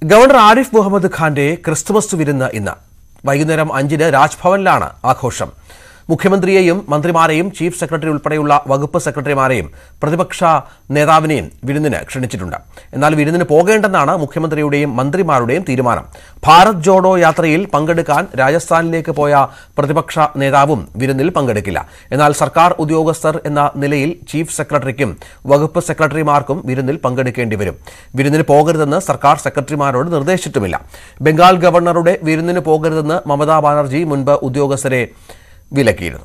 Governor Arif Muhammad ഖാന്റെ Christmas വിരുന്ന് ഇന്ന് വൈകുന്നേരം അഞ്ചിന് രാജ്ഭവനിലാണ് ആഘോഷം മുഖ്യമന്ത്രിയെയും മന്ത്രിമാരെയും ചീഫ് സെക്രട്ടറി ഉൾപ്പെടെയുള്ള വകുപ്പ് സെക്രട്ടറിമാരെയും പ്രതിപക്ഷ നേതാവിനെയും വിരുന്നിന് ക്ഷണിച്ചിട്ടുണ്ട് എന്നാൽ വിരുന്നിന് പോകേണ്ടെന്നാണ് മുഖ്യമന്ത്രിയുടെയും മന്ത്രിമാരുടെയും തീരുമാനം ഭാരത് ജോഡോ യാത്രയിൽ പങ്കെടുക്കാൻ രാജസ്ഥാനിലേക്ക് പോയ പ്രതിപക്ഷ നേതാവും വിരുന്നിൽ പങ്കെടുക്കില്ല എന്നാൽ സർക്കാർ ഉദ്യോഗസ്ഥർ എന്ന നിലയിൽ ചീഫ് സെക്രട്ടറിക്കും വകുപ്പ് സെക്രട്ടറിമാർക്കും വിരുന്നിൽ പങ്കെടുക്കേണ്ടി വരും വിരുന്നിന് പോകരുതെന്ന് സർക്കാർ സെക്രട്ടറിമാരോട് നിർദ്ദേശിച്ചിട്ടുമില്ല ബംഗാൾ ഗവർണറുടെ വിരുന്നിന് പോകരുതെന്ന് മമതാ ബാനർജി മുൻപ് ഉദ്യോഗസ്ഥരെ വിലക്കിയിരുന്നു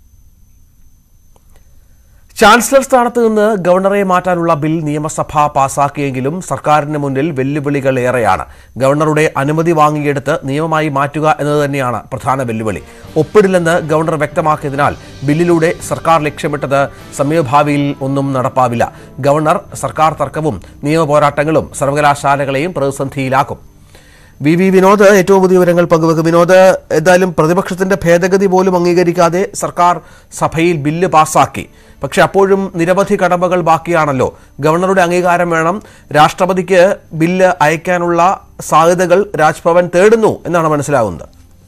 ചാൻസലർ സ്ഥാനത്ത് നിന്ന് ഗവർണറെ മാറ്റാനുള്ള ബിൽ നിയമസഭ പാസാക്കിയെങ്കിലും സർക്കാരിന് മുന്നിൽ വെല്ലുവിളികൾ ഏറെയാണ് ഗവർണറുടെ അനുമതി വാങ്ങിയെടുത്ത് നിയമമായി മാറ്റുക എന്നത് തന്നെയാണ് പ്രധാന വെല്ലുവിളി ഒപ്പിടില്ലെന്ന് ഗവർണർ വ്യക്തമാക്കിയതിനാൽ ബില്ലിലൂടെ സർക്കാർ ലക്ഷ്യമിട്ടത് സമയഭാവിയിൽ ഒന്നും നടപ്പാവില്ല ഗവർണർ സർക്കാർ തർക്കവും നിയമപോരാട്ടങ്ങളും സർവകലാശാലകളെയും പ്രതിസന്ധിയിലാക്കും വി വി വിനോദ് ഏറ്റവും പുതിയ വിവരങ്ങൾ പങ്കുവെക്കും വിനോദ് എന്തായാലും പ്രതിപക്ഷത്തിന്റെ ഭേദഗതി പോലും അംഗീകരിക്കാതെ സർക്കാർ സഭയിൽ ബില്ല് പാസാക്കി പക്ഷെ അപ്പോഴും നിരവധി കടമ്പകൾ ബാക്കിയാണല്ലോ ഗവർണറുടെ അംഗീകാരം വേണം രാഷ്ട്രപതിക്ക് ബില്ല് അയക്കാനുള്ള സാധ്യതകൾ രാജ്ഭവൻ തേടുന്നു എന്നാണ് മനസ്സിലാകുന്നത്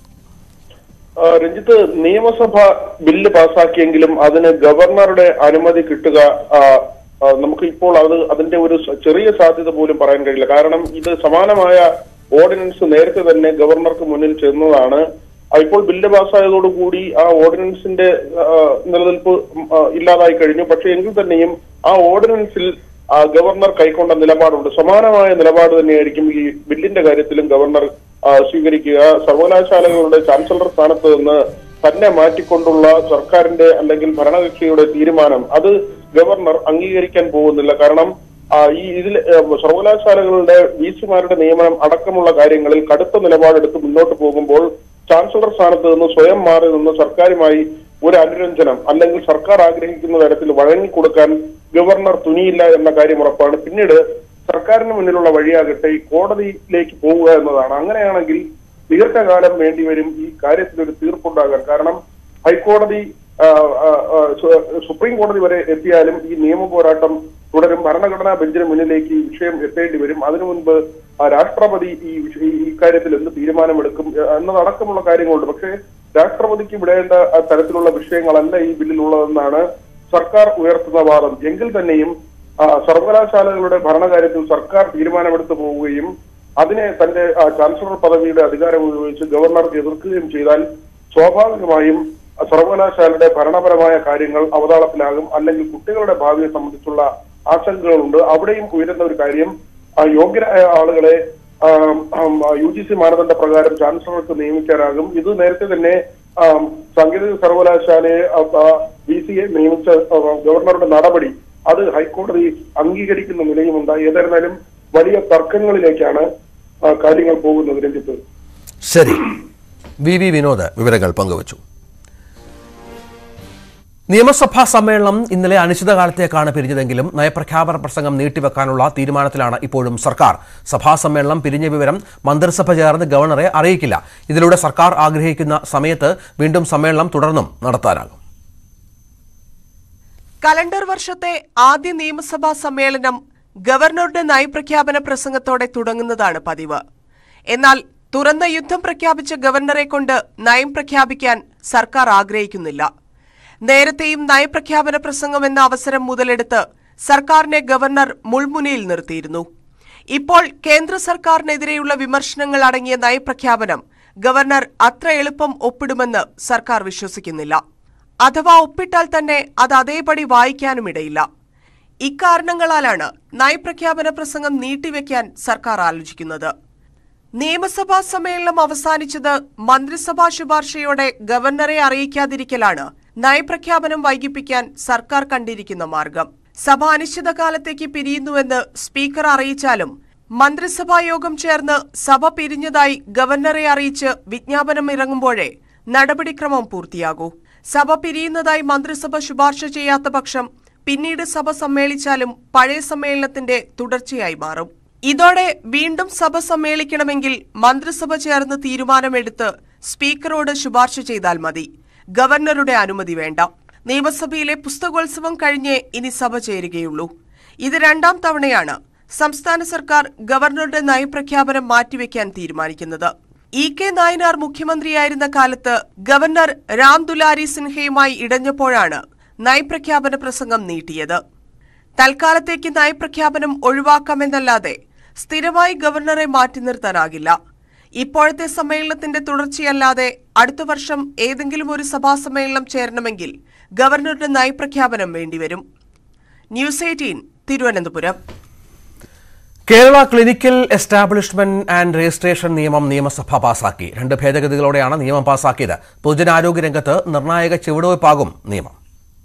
ആ, രഞ്ജിത്ത് നിയമസഭ ബില്ല് പാസാക്കിയെങ്കിലും അതിന് ഗവർണറുടെ അനുമതി കിട്ടുക ആ, ആ, നമുക്ക് ഇപ്പോൾ അത് അതിന്റെ ഒരു സ- ചെറിയ സാധ്യത പോലും പറയാൻ കഴിയില്ല കാരണം ഇത് സമാനമായ ഓർഡിനൻസ് നേരത്തെ തന്നെ ഗവർണർക്ക് മുന്നിൽ ചെന്നതാണ് ആ, ഇപ്പോൾ ബില്ല് പാസ്സായതോടുകൂടി ആ ഓർഡിനൻസിന്റെ ആ, നിലനിൽപ്പ് ഉം, ആ, ഇല്ലാതായി കഴിഞ്ഞു പക്ഷെ എങ്കിൽ തന്നെയും ആ ഓർഡിനൻസിൽ ആ, ഗവർണർ കൈക്കൊണ്ട നിലപാടുണ്ട് സമാനമായ നിലപാട് തന്നെയായിരിക്കും ഈ ബില്ലിന്റെ കാര്യത്തിലും ഗവർണർ ആ, സ്വീകരിക്കുക സർവകലാശാലകളുടെ ചാൻസലർ സ്ഥാനത്ത് നിന്ന് തന്നെ മാറ്റിക്കൊണ്ടുള്ള സർക്കാരിന്റെ അല്ലെങ്കിൽ ഭരണകക്ഷിയുടെ തീരുമാനം അത് ഗവർണർ അംഗീകരിക്കാൻ പോകുന്നില്ല കാരണം ആ, ഈ ഇതിൽ ഏ, സർവകലാശാലകളുടെ വി സിമാരുടെ നിയമനം അടക്കമുള്ള കാര്യങ്ങളിൽ കടുത്ത നിലപാടെടുത്ത് മുന്നോട്ട് പോകുമ്പോൾ ചാൻസലർ സ്ഥാനത്ത് നിന്ന് സ്വയം മാറി നിന്ന് സർക്കാരുമായി ഒരു അനുരഞ്ജനം അല്ലെങ്കിൽ സർക്കാർ ആഗ്രഹിക്കുന്ന തരത്തിൽ വഴങ്ങിക്കൊടുക്കാൻ ഗവർണർ തുനിയില്ല എന്ന കാര്യം ഉറപ്പാണ് പിന്നീട് സർക്കാരിന് മുന്നിലുള്ള വഴിയാകട്ടെ ഈ കോടതിയിലേക്ക് പോവുക എന്നതാണ് അങ്ങനെയാണെങ്കിൽ ദീർഘകാലം വേണ്ടിവരും ഈ കാര്യത്തിൽ ഒരു തീർപ്പുണ്ടാകാൻ കാരണം ഹൈക്കോടതി ആ, ആ, ആ, സു- സുപ്രീം കോടതി വരെ എത്തിയാലും ഈ നിയമ പോരാട്ടം തുടരും ഭരണഘടനാ ബെഞ്ചിന് മുന്നിലേക്ക് ഈ വിഷയം എത്തേണ്ടി വരും അതിനു മുൻപ് ആ, രാഷ്ട്രപതി ഈ വിഷ- ഈ ഇക്കാര്യത്തിൽ എന്ത് തീരുമാനമെടുക്കും എ- എന്നതടക്കമുള്ള കാര്യങ്ങളുണ്ട് പക്ഷേ രാഷ്ട്രപതിക്ക് വിടേണ്ട ആ, തരത്തിലുള്ള വിഷയങ്ങളല്ല ഈ ബില്ലിലുള്ളതെന്നാണ് സർക്കാർ ഉയർത്തുന്ന വാദം എങ്കിൽ തന്നെയും ആ, സർവകലാശാലകളുടെ ഭരണകാര്യത്തിൽ സർക്കാർ തീരുമാനമെടുത്തു പോവുകയും അതിനെ തന്റെ ആ, ചാൻസലർ പദവിയുടെ അധികാരം ഉപയോഗിച്ച് ഗവർണർ എതിർക്കുകയും ചെയ്താൽ സ്വാഭാവികമായും ആ, സർവകലാശാലയുടെ ഭരണപരമായ കാര്യങ്ങൾ അവതാളത്തിലാകും അല്ലെങ്കിൽ കുട്ടികളുടെ ഭാവിയെ സംബന്ധിച്ചുള്ള ആശങ്കകളുണ്ട് അവിടെയും ഉയരുന്ന ഒരു കാര്യം ആ, യോഗ്യരായ ആളുകളെ യു ജി സി മാനദണ്ഡ പ്രകാരം ചാൻസലർക്ക് നിയമിക്കാനാകും ഇത് നേരത്തെ തന്നെ ആ, സാങ്കേതിക സർവകലാശാലയെ ബി സി എ നിയമിച്ച ആ, ഗവർണറുടെ നടപടി അത് ഹൈക്കോടതി അംഗീകരിക്കുന്ന നിലയുമുണ്ടായി ഏതായിരുന്നാലും വലിയ തർക്കങ്ങളിലേക്കാണ് ആ, കാര്യങ്ങൾ പോകുന്നത് രഞ്ജിത്ത് ശരി വി വി വിനോദ് വിവരങ്ങൾ പങ്കുവച്ചു നിയമസഭാ സമ്മേളനം ഇന്നലെ അനിശ്ചിതകാലത്തേക്കാണ് പിരിഞ്ഞതെങ്കിലും നയപ്രഖ്യാപന പ്രസംഗം നീട്ടിവെക്കാനുള്ള തീരുമാനത്തിലാണ് ഇപ്പോഴും സർക്കാർ സഭാ സമ്മേളനം പിരിഞ്ഞ വിവരം മന്ത്രിസഭ ചേർന്ന് ഗവർണറെ അറിയിക്കില്ല ഇതിലൂടെ സർക്കാർ ആഗ്രഹിക്കുന്ന സമയത്ത് വീണ്ടും സമ്മേളനം തുടർന്നും നടത്താനാകും കലണ്ടർ വർഷത്തെ ആദ്യ നിയമസഭാ സമ്മേളനം ഗവർണറുടെ നയപ്രഖ്യാപന പ്രസംഗത്തോടെ തുടങ്ങുന്നതാണ് പതിവ് എന്നാൽ തുറന്ന യുദ്ധം പ്രഖ്യാപിച്ച ഗവർണറെ കൊണ്ട് നയം പ്രഖ്യാപിക്കാൻ സർക്കാർ ആഗ്രഹിക്കുന്നില്ല നേരത്തെയും നയപ്രഖ്യാപന പ്രസംഗം എന്ന അവസരം മുതലെടുത്ത് സർക്കാരിനെ ഗവർണർ മുൾമുനയിൽ നിർത്തിയിരുന്നു ഇപ്പോൾ കേന്ദ്ര സർക്കാരിനെതിരെയുള്ള വിമർശനങ്ങൾ അടങ്ങിയ നയപ്രഖ്യാപനം ഗവർണർ അത്ര എളുപ്പം ഒപ്പിടുമെന്ന് സർക്കാർ വിശ്വസിക്കുന്നില്ല അഥവാ ഒപ്പിട്ടാൽ തന്നെ അത് അതേപടി വായിക്കാനുമിടയില്ല ഇക്കാരണങ്ങളാലാണ് നയപ്രഖ്യാപന പ്രസംഗം നീട്ടിവെക്കാൻ സർക്കാർ ആലോചിക്കുന്നത് നിയമസഭാ സമ്മേളനം അവസാനിച്ചത് മന്ത്രിസഭാ ശുപാർശയോടെ ഗവർണറെ അറിയിക്കാതിരിക്കലാണ് നയപ്രഖ്യാപനം വൈകിപ്പിക്കാൻ സർക്കാർ കണ്ടിരിക്കുന്ന മാർഗം സഭ അനിശ്ചിതകാലത്തേക്ക് പിരിയുന്നുവെന്ന് സ്പീക്കർ അറിയിച്ചാലും മന്ത്രിസഭാ യോഗം ചേർന്ന് സഭ പിരിഞ്ഞതായി ഗവർണറെ അറിയിച്ച് വിജ്ഞാപനം ഇറങ്ങുമ്പോഴേ നടപടിക്രമം പൂർത്തിയാകൂ സഭ പിരിയുന്നതായി മന്ത്രിസഭ ശുപാർശ ചെയ്യാത്ത പക്ഷം പിന്നീട് സഭ സമ്മേളിച്ചാലും പഴയ സമ്മേളനത്തിന്റെ തുടർച്ചയായി മാറും ഇതോടെ വീണ്ടും സഭ സമ്മേളിക്കണമെങ്കിൽ മന്ത്രിസഭ ചേർന്ന് തീരുമാനമെടുത്ത് സ്പീക്കറോട് ശുപാർശ ചെയ്താൽ മതി ഗവർണറുടെ അനുമതി വേണ്ട നിയമസഭയിലെ പുസ്തകോത്സവം കഴിഞ്ഞേ ഇനി സഭ ചേരുകയുള്ളൂ ഇത് രണ്ടാം തവണയാണ് സംസ്ഥാന സർക്കാർ ഗവർണറുടെ നയപ്രഖ്യാപനം മാറ്റിവെക്കാൻ തീരുമാനിക്കുന്നത് ഇ കെ നായനാർ മുഖ്യമന്ത്രിയായിരുന്ന കാലത്ത് ഗവർണർ രാം ദുലാരി സിൻഹയുമായി ഇടഞ്ഞപ്പോഴാണ് നയപ്രഖ്യാപന പ്രസംഗം നീട്ടിയത് തൽക്കാലത്തേക്ക് നയപ്രഖ്യാപനം ഒഴിവാക്കാമെന്നല്ലാതെ സ്ഥിരമായി ഗവർണറെ മാറ്റി നിർത്താനാകില്ല ഇപ്പോഴത്തെ സമ്മേളനത്തിന്റെ തുടർച്ചയല്ലാതെ അടുത്ത വർഷം ഏതെങ്കിലും ഒരു സഭാ സമ്മേളനം ചേരണമെങ്കിൽ ഗവർണറുടെ നയപ്രഖ്യാപനം വേണ്ടിവരും news eighteen Thiruvananthapuram Kerala clinical establishment and registration നിയമം നിയമസഭ പാസാക്കി രണ്ട് ഭേദഗതികളോടെയാണ് നിയമം പാസാക്കിയത് പൊതുജനാരോഗ്യ രംഗത്ത് നിർണായക ചുവടുവയ്പാകും നിയമം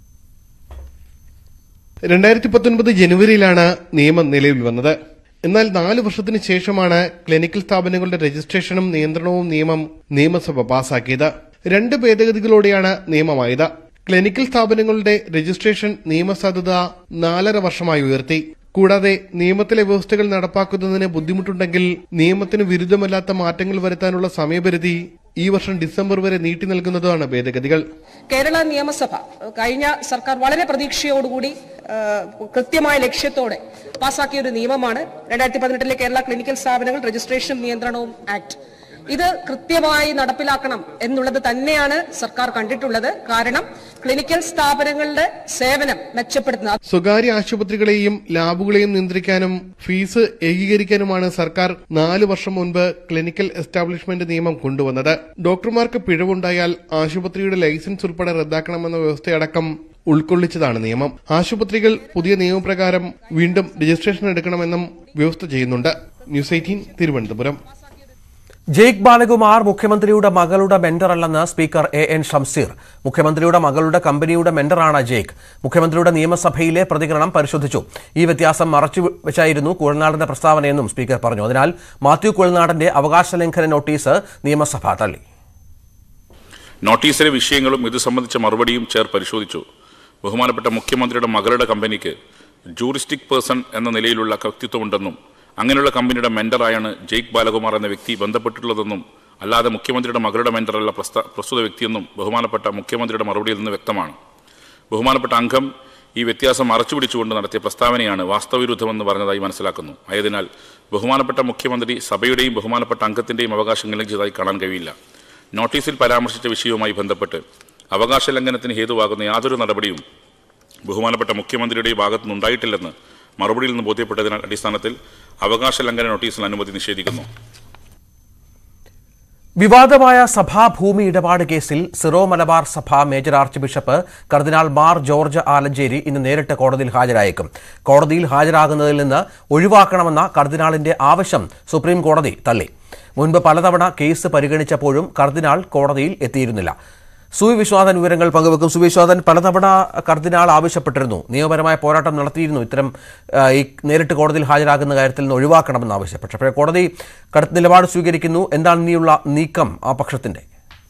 രണ്ടായിരത്തി പത്തൊൻപത് ജനുവരിയിലാണ് നിയമം നിലവിൽ വന്നത് എന്നാൽ നാല് വർഷത്തിന് ശേഷമാണ് ക്ലിനിക്കൽ സ്ഥാപനങ്ങളുടെ രജിസ്ട്രേഷനും നിയന്ത്രണവും നിയമം നിയമസഭ പാസാക്കിയത് രണ്ട് ഭേദഗതികളോടെയാണ് നിയമമായത് ക്ലിനിക്കൽ സ്ഥാപനങ്ങളുടെ രജിസ്ട്രേഷൻ നിയമസാധുത നാലര വർഷമായി ഉയർത്തി കൂടാതെ നിയമത്തിലെ വ്യവസ്ഥകൾ നടപ്പാക്കുന്നതിന് ബുദ്ധിമുട്ടുണ്ടെങ്കിൽ നിയമത്തിന് വിരുദ്ധമല്ലാത്ത മാറ്റങ്ങൾ വരുത്താനുള്ള സമയപരിധി ഈ വർഷം ഡിസംബർ വരെ നീട്ടി നൽകുന്നതാണ് ഭേദഗതികൾ കേരള നിയമസഭ കഴിഞ്ഞ സർക്കാർ വളരെ പ്രതീക്ഷയോടുകൂടി ആ, കൃത്യമായ ലക്ഷ്യത്തോടെ പാസാക്കിയ ഒരു നിയമമാണ് രണ്ടായിരത്തി പതിനെട്ടിലെ കേരള ക്ലിനിക്കൽ സ്ഥാപനങ്ങൾ രജിസ്ട്രേഷൻ നിയന്ത്രണവും ആക്ട് ഇത് കൃത്യമായി നടപ്പിലാക്കണം എന്നുള്ളത് തന്നെയാണ് സർക്കാർ കണ്ടിട്ടുള്ളത് കാരണം ക്ലിനിക്കൽ സ്ഥാപനങ്ങളുടെ സേവനം മെച്ചപ്പെടുത്തുന്ന സ്വകാര്യ ആശുപത്രികളെയും ലാബുകളെയും നിയന്ത്രിക്കാനും ഫീസ് ഏകീകരിക്കാനുമാണ് സർക്കാർ നാല് വർഷം മുൻപ് ക്ലിനിക്കൽ എസ്റ്റാബ്ലിഷ്മെന്റ് നിയമം കൊണ്ടുവന്നത് ഡോക്ടർമാർക്ക് പിഴവുണ്ടായാൽ ആശുപത്രിയുടെ ലൈസൻസ് ഉൾപ്പെടെ റദ്ദാക്കണമെന്ന വ്യവസ്ഥയടക്കം ഉൾക്കൊള്ളിച്ചതാണ് നിയമം ആശുപത്രികൾ പുതിയ നിയമപ്രകാരം വീണ്ടും രജിസ്ട്രേഷൻ എടുക്കണമെന്നും വ്യവസ്ഥ ചെയ്യുന്നുണ്ട് ന്യൂസ് എയ്റ്റീൻ തിരുവനന്തപുരം ജയ്ക്ക് ബാലകുമാർ മുഖ്യമന്ത്രിയുടെ മകളുടെ മെന്ററല്ലെന്ന് സ്പീക്കർ എ എൻ ഷംസീർ മുഖ്യമന്ത്രിയുടെ മകളുടെ കമ്പനിയുടെ മെന്ററാണ് ജയ്ക്ക് മുഖ്യമന്ത്രിയുടെ നിയമസഭയിലെ പ്രതികരണം പരിശോധിച്ചു ഈ വ്യത്യാസം മറച്ചു വെച്ചായിരുന്നു കുഴൽനാടന്റെ പ്രസ്താവനയെന്നും സ്പീക്കർ പറഞ്ഞു അതിനാൽ മാത്യു കുഴൽനാടന്റെ അവകാശ ലംഘന നോട്ടീസ് നിയമസഭ തള്ളി നോട്ടീസിലെ വിഷയങ്ങളും ഇത് സംബന്ധിച്ച മറുപടിയും ചേർ പരിശോധിച്ചു ബഹുമാനപ്പെട്ട മുഖ്യമന്ത്രിയുടെ മകളുടെ കമ്പനിക്ക് ജൂറിസ്റ്റിക് പേഴ്സൺ എന്ന നിലയിലുള്ള വ്യക്തിത്വമുണ്ടെന്നും അങ്ങനെയുള്ള കമ്പനിയുടെ മെന്ററായാണ് ജയ്ക്ക് ബാലകുമാർ എന്ന വ്യക്തി ബന്ധപ്പെട്ടിട്ടുള്ളതെന്നും അല്ലാതെ മുഖ്യമന്ത്രിയുടെ മകളുടെ മെന്ററല്ല പ്രസ്ത പ്രസ്തുത വ്യക്തിയെന്നും ബഹുമാനപ്പെട്ട മുഖ്യമന്ത്രിയുടെ മറുപടിയിൽ നിന്ന് വ്യക്തമാണ് ബഹുമാനപ്പെട്ട അംഗം ഈ വ്യത്യാസം മറച്ചുപിടിച്ചുകൊണ്ട് നടത്തിയ പ്രസ്താവനയാണ് വാസ്തവവിരുദ്ധമെന്ന് പറഞ്ഞതായി മനസ്സിലാക്കുന്നു ആയതിനാൽ ബഹുമാനപ്പെട്ട മുഖ്യമന്ത്രി സഭയുടെയും ബഹുമാനപ്പെട്ട അംഗത്തിന്റെയും അവകാശം ലംഘിച്ചതായി കാണാൻ കഴിയില്ല നോട്ടീസിൽ പരാമർശിച്ച വിഷയവുമായി ബന്ധപ്പെട്ട് അവകാശ ലംഘനത്തിന് ഹേതുവാകുന്ന യാതൊരു നടപടിയും ബഹുമാനപ്പെട്ട മുഖ്യമന്ത്രിയുടെ ഭാഗത്തു നിന്നുണ്ടായിട്ടില്ലെന്ന് മറുപടിയിൽ നിന്ന് ബോധ്യപ്പെട്ടതിനാൽ അടിസ്ഥാനത്തിൽ അവകാശ ലംഘന നോട്ടീസിൽ അനുമതി നിഷേധിക്കുന്നു വിവാദമായ സഭാഭൂമി ഇടപാട് കേസിൽ സിറോ മലബാർ സഭ മേജർ ആർച്ച് ബിഷപ്പ് കർദിനാൾ മാർ ജോർജ് ആലഞ്ചേരി ഇന്ന് നേരിട്ട് കോടതിയിൽ ഹാജരായേക്കും കോടതിയിൽ ഹാജരാകുന്നതിൽ നിന്ന് ഒഴിവാക്കണമെന്ന കർദിനാളിന്റെ ആവശ്യം സുപ്രീം കോടതി തള്ളി മുൻപ് പലതവണ കേസ് പരിഗണിച്ചപ്പോഴും കർദിനാൾ കോടതിയിൽ എത്തിയിരുന്നില്ല സുവി വിശ്വാസൻ വിവരങ്ങൾ പങ്കുവെക്കും സുവി വിശ്വാസൻ പലതവണ കർദിനാൾ ആവശ്യപ്പെട്ടിരുന്നു നിയമപരമായ പോരാട്ടം നടത്തിയിരുന്നു ഇത്തരം ആ, ഈ നേരിട്ട് കോടതിയിൽ ഹാജരാകുന്ന കാര്യത്തിൽ നിന്ന് ഒഴിവാക്കണമെന്ന് ആവശ്യപ്പെട്ടു പക്ഷേ കോടതി കടുത്ത നിലപാട് സ്വീകരിക്കുന്നു എന്താണ് ഇനിയുള്ള നീക്കം ആ പക്ഷത്തിന്റെ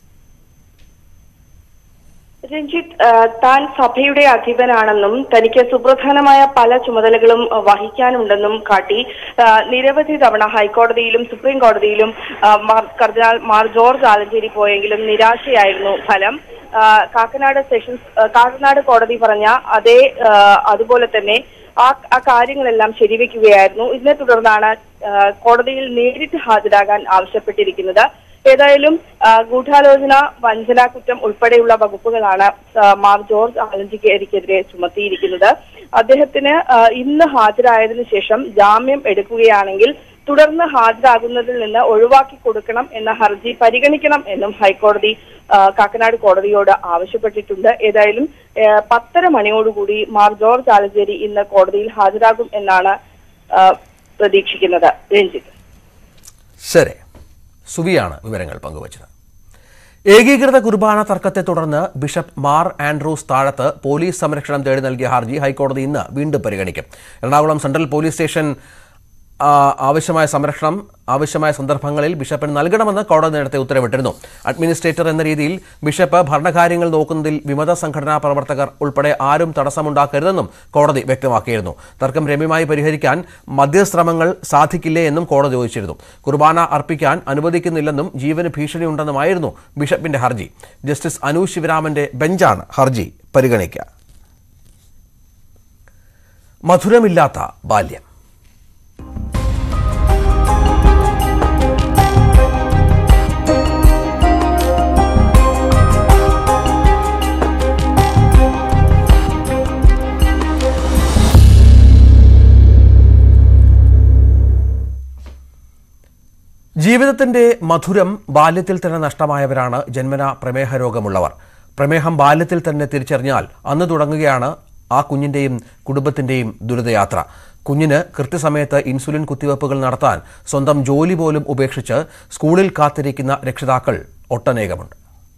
രഞ്ജിത്ത് ആ, താൻ സഭയുടെ അധിപനാണെന്നും തനിക്ക് സുപ്രധാനമായ പല ചുമതലകളും ആ, വഹിക്കാനുണ്ടെന്നും കാട്ടി ആ, നിരവധി തവണ ഹൈക്കോടതിയിലും സുപ്രീം കോടതിയിലും ആ, മാർ- കർദിനാൾ മാർ ജോർജ് ആലഞ്ചേരി പോയെങ്കിലും നിരാശയായിരുന്നു ഫലം ആ, കാക്കനാട് സെഷൻസ് ആ, കാക്കനാട് കോടതി പറഞ്ഞ അതേ ആ, അതുപോലെ തന്നെ ആ ആ കാര്യങ്ങളെല്ലാം ശരിവെക്കുകയായിരുന്നു ഇതിനെ തുടർന്നാണ് ആ, കോടതിയിൽ നേരിട്ട് ഹാജരാകാൻ ആവശ്യപ്പെട്ടിരിക്കുന്നത് ഏതായാലും ആ, ഗൂഢാലോചന വഞ്ചന കുറ്റം ഉൾപ്പെടെയുള്ള വകുപ്പുകളാണ് ആ, മാർ ജോർജ് ആലഞ്ചിക്കേരിക്കെതിരെ ചുമത്തിയിരിക്കുന്നത് അദ്ദേഹത്തിന് ആ, ഇന്ന് ഹാജരായതിനു ശേഷം ജാമ്യം എടുക്കുകയാണെങ്കിൽ തുടർന്ന് ഹാജരാകുന്നതിൽ നിന്ന് ഒഴിവാക്കി കൊടുക്കണം എന്ന ഹർജി പരിഗണിക്കണം എന്നും ഹൈക്കോടതി ആ, കാക്കനാട് കോടതിയോട് ആവശ്യപ്പെട്ടിട്ടുണ്ട് ഏതായാലും ആ, പത്തര മണിയോടുകൂടി മാർ ജോർജ് ആലഞ്ചേരി ഇന്ന് കോടതിയിൽ ഹാജരാകും എന്നാണ് ആ, പ്രതീക്ഷിക്കുന്നത് രഞ്ജിത്ത് ശരി സുവിയാണ് വിവരങ്ങൾ പങ്കുവച്ചത് ഏകീകൃത കുർബാന തർക്കത്തെ തുടർന്ന് ബിഷപ്പ് മാർ ആൻഡ്രൂസ് താഴത്ത് പോലീസ് സംരക്ഷണം തേടി നൽകിയ ഹർജി ഹൈക്കോടതി ഇന്ന് വീണ്ടും പരിഗണിക്കും എറണാകുളം സെൻട്രൽ പോലീസ് സ്റ്റേഷൻ ആ, ആവശ്യമായ സംരക്ഷണം ആവശ്യമായ സന്ദർഭങ്ങളിൽ ബിഷപ്പിന് നൽകണമെന്ന് കോടതി നേരത്തെ ഉത്തരവിട്ടിരുന്നു അഡ്മിനിസ്ട്രേറ്റർ എന്ന രീതിയിൽ ബിഷപ്പ് ഭരണകാര്യങ്ങൾ നോക്കുന്നതിൽ വിമത സംഘടനാ പ്രവർത്തകർ ഉൾപ്പെടെ ആരും തടസ്സമുണ്ടാക്കരുതെന്നും കോടതി വ്യക്തമാക്കിയിരുന്നു തർക്കം രമ്യമായി പരിഹരിക്കാൻ മധ്യശ്രമങ്ങൾ സാധിക്കില്ലേ എന്നും കോടതി ചോദിച്ചിരുന്നു കുർബാന അർപ്പിക്കാൻ അനുവദിക്കുന്നില്ലെന്നും ജീവന് ഭീഷണിയുണ്ടെന്നുമായിരുന്നു ബിഷപ്പിന്റെ ഹർജി ജസ്റ്റിസ് അനു ശിവരാമന്റെ ബെഞ്ചാണ് ഹർജി പരിഗണിക്കുക മധുരമില്ലാത്ത ബാല്യം ജീവിതത്തിന്റെ മധുരം ബാല്യത്തിൽ തന്നെ നഷ്ടമായവരാണ് ജന്മന പ്രമേഹ രോഗമുള്ളവർ പ്രമേഹം ബാല്യത്തിൽ തന്നെ തിരിച്ചറിഞ്ഞാൽ അന്ന് തുടങ്ങുകയാണ് ആ കുഞ്ഞിന്റെയും കുടുംബത്തിന്റെയും ദുരിതയാത്ര കുഞ്ഞിന് കൃത്യസമയത്ത് ഇൻസുലിൻ കുത്തിവയ്പ്പുകൾ നടത്താൻ സ്വന്തം ജോലി പോലും ഉപേക്ഷിച്ച് സ്കൂളിൽ കാത്തിരിക്കുന്ന രക്ഷിതാക്കൾ ഒട്ടനേകമുണ്ട്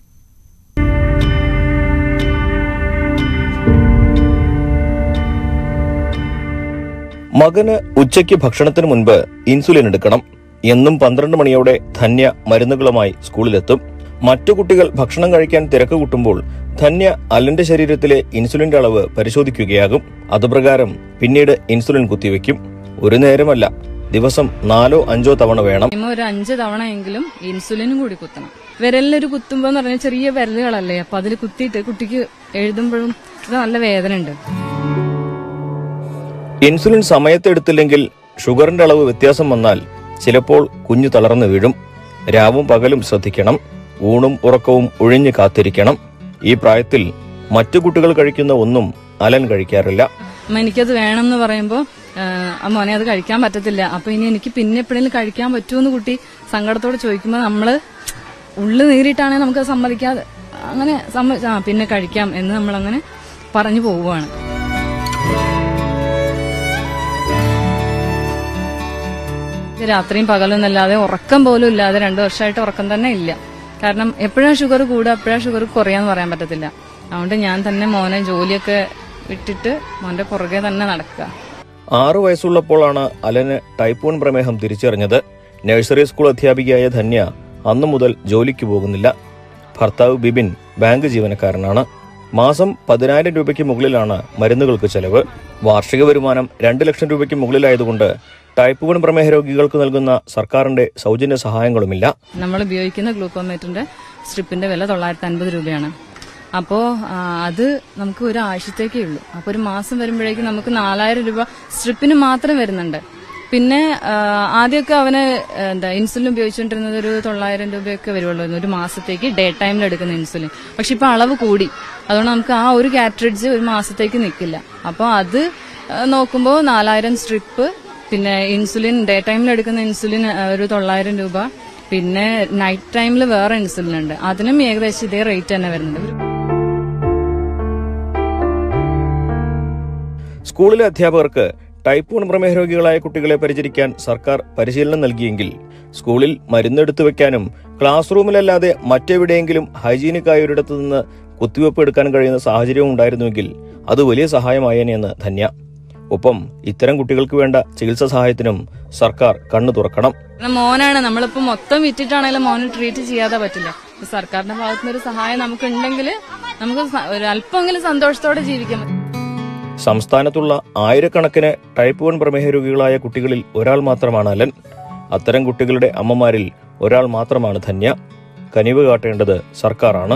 മകന് ഉച്ചയ്ക്ക് ഭക്ഷണത്തിന് മുൻപ് ഇൻസുലിൻ എടുക്കണം എന്നും പന്ത്രണ്ട് മണിയോടെ ധന്യ മരുന്നുകളുമായി സ്കൂളിലെത്തും മറ്റു കുട്ടികൾ ഭക്ഷണം കഴിക്കാൻ തിരക്ക് കൂട്ടുമ്പോൾ ധന്യ അലന്റെ ശരീരത്തിലെ ഇൻസുലിന്റെ അളവ് പരിശോധിക്കുകയാകും അതുപ്രകാരം പിന്നീട് ഇൻസുലിൻ കുത്തിവെക്കും ഒരു നേരമല്ല ദിവസം നാലോ അഞ്ചോ തവണ വേണം മിനിമം ഒരു അഞ്ച് തവണ എങ്കിലും ഇൻസുലിനും കൂടി കുത്തണം വിരലിലൊരു കുത്തുമ്പോ എന്ന് പറഞ്ഞാൽ ചെറിയ വിരലുകളല്ലേ അപ്പൊ അതിൽ കുത്തിയിട്ട് കുട്ടിക്ക് എഴുതുമ്പോഴും ഇത് നല്ല വേദന ഉണ്ട് ഇൻസുലിൻ സമയത്തെടുത്തില്ലെങ്കിൽ ഷുഗറിന്റെ അളവ് വ്യത്യാസം വന്നാൽ ചിലപ്പോൾ കുഞ്ഞു തളർന്നു വീഴും രാവും പകലും ശ്രദ്ധിക്കണം ഊണും ഉറക്കവും ഒഴിഞ്ഞു കാത്തിരിക്കണം ഈ പ്രായത്തിൽ മറ്റു കുട്ടികൾ കഴിക്കുന്ന ഒന്നും അലൻ കഴിക്കാറില്ല അമ്മ എനിക്കത് വേണം എന്ന് പറയുമ്പോ ആ, ആ മോനെ അത് കഴിക്കാൻ പറ്റത്തില്ല അപ്പൊ ഇനി എനിക്ക് പിന്നെ എപ്പോഴെങ്കിലും കഴിക്കാൻ പറ്റുമെന്ന് കുട്ടി സങ്കടത്തോടെ ചോദിക്കുമ്പോ നമ്മള് ഉള്ളു നീറിയിട്ടാണെങ്കിൽ നമുക്ക് സമ്മതിക്കാതെ അങ്ങനെ സമ്മ ആ പിന്നെ കഴിക്കാം എന്ന് നമ്മൾ അങ്ങനെ പറഞ്ഞു പോവുകയാണ് ഇത് രാത്രിയും പകലൊന്നല്ലാതെ ഉറക്കം പോലും ഇല്ലാതെ രണ്ടു വർഷമായിട്ട് ഉറക്കം തന്നെ ഇല്ല കാരണം എപ്പോഴാ ഷുഗർ കൂടുക എപ്പോഴാ ഷുഗർ കുറയാന്ന് പറയാൻ പറ്റത്തില്ല അതുകൊണ്ട് ഞാൻ തന്നെ മോനെ ജോലിയൊക്കെ വിട്ടിട്ട് മോന്റെ പുറകെ തന്നെ നടക്കുക ആറു വയസ്സുള്ളപ്പോഴാണ് അലന് ടൈപ്പ് വൺ പ്രമേഹം തിരിച്ചറിഞ്ഞത് നഴ്സറി സ്കൂൾ അധ്യാപികയായ ധന്യ അന്നു മുതൽ ജോലിക്ക് പോകുന്നില്ല ഭർത്താവ് ബിബിൻ ബാങ്ക് ജീവനക്കാരനാണ് മാസം പതിനായിരം രൂപയ്ക്ക് മുകളിലാണ് മരുന്നുകൾക്ക് ചെലവ് വാർഷിക വരുമാനം രണ്ട് ലക്ഷം രൂപയ്ക്ക് മുകളിലായതുകൊണ്ട് ടൈപ്പ് വൺ പ്രമേഹ രോഗികൾക്ക് നൽകുന്ന സർക്കാരിന്റെ സൗജന്യ സഹായങ്ങളുമില്ല നമ്മൾ ഉപയോഗിക്കുന്ന ഗ്ലൂക്കോമീറ്ററിന്റെ സ്ട്രിപ്പിന്റെ വില തൊള്ളായിരത്തി അൻപത് രൂപയാണ് അപ്പോ ആ, അത് നമുക്ക് ഒരു ആഴ്ചത്തേക്കേ ഉള്ളൂ അപ്പൊ ഒരു മാസം വരുമ്പോഴേക്കും നമുക്ക് നാലായിരം രൂപ സ്ട്രിപ്പിന് മാത്രം വരുന്നുണ്ട് പിന്നെ ആ, ആദ്യമൊക്കെ അവന് എന്താ ഇൻസുലിൻ ഉപയോഗിച്ചുകൊണ്ടിരുന്നത് ഒരു തൊള്ളായിരം രൂപയൊക്കെ വരുള്ളൂ ഒരു മാസത്തേക്ക് ഡേ ടൈമിൽ എടുക്കുന്ന ഇൻസുലിൻ പക്ഷെ ഇപ്പൊ അളവ് കൂടി അതുകൊണ്ട് നമുക്ക് ആ ഒരു കാറ്ററിഡ്ജ് ഒരു മാസത്തേക്ക് നിൽക്കില്ല അപ്പോൾ അത് നോക്കുമ്പോൾ നാലായിരം സ്ട്രിപ്പ് പിന്നെ ഇൻസുലിൻ ഡേ ടൈമിൽ എടുക്കുന്ന ഇൻസുലിൻ ആ, ഒരു തൊള്ളായിരം രൂപ പിന്നെ നൈറ്റ് ടൈമിൽ വേറെ ഇൻസുലിൻ ഉണ്ട് അതിനും ഏകദേശം ഇതേ റേറ്റ് തന്നെ വരുന്നുണ്ട് ഒരു സ്കൂളിലെ അധ്യാപകർക്ക് ടൈപ്പ് വൺ പ്രമേഹ രോഗികളായ കുട്ടികളെ പരിചരിക്കാൻ സർക്കാർ പരിശീലനം നൽകിയെങ്കിൽ സ്കൂളിൽ മരുന്നെടുത്തു വെക്കാനും ക്ലാസ് റൂമിലല്ലാതെ മറ്റെവിടെയെങ്കിലും ഹൈജീനിക്കായ ഒരിടത്തു നിന്ന് കുത്തിവെപ്പ് എടുക്കാൻ കഴിയുന്ന സാഹചര്യവും ഉണ്ടായിരുന്നുവെങ്കിൽ അത് വലിയ സഹായമായേനെയെന്ന് ധന്യ ഒപ്പം ഇത്തരം കുട്ടികൾക്ക് വേണ്ട ചികിത്സാ സഹായത്തിനും സർക്കാർ കണ്ണു തുറക്കണം കാരണം മോനാണ് നമ്മളിപ്പോ മൊത്തം വിറ്റിട്ടാണെങ്കിലും മോനെ ട്രീറ്റ് ചെയ്യാതെ പറ്റില്ല ഇപ്പൊ സർക്കാരിന്റെ ഭാഗത്തുനിന്ന് ഒരു സഹായം നമുക്ക് ഉണ്ടെങ്കിൽ നമുക്ക് സ- ഒരു അല്പമെങ്കിലും സന്തോഷത്തോടെ ജീവിക്കാൻ പറ്റും സംസ്ഥാനത്തുള്ള ആയിരക്കണക്കിന് ടൈപ്പ് വൺ പ്രമേഹ രോഗികളായ കുട്ടികളിൽ ഒരാൾ മാത്രമാണ് അലൻ അത്തരം കുട്ടികളുടെ അമ്മമാരിൽ ഒരാൾ മാത്രമാണ് ധന്യ കനിവ് കാട്ടേണ്ടത് സർക്കാരാണ്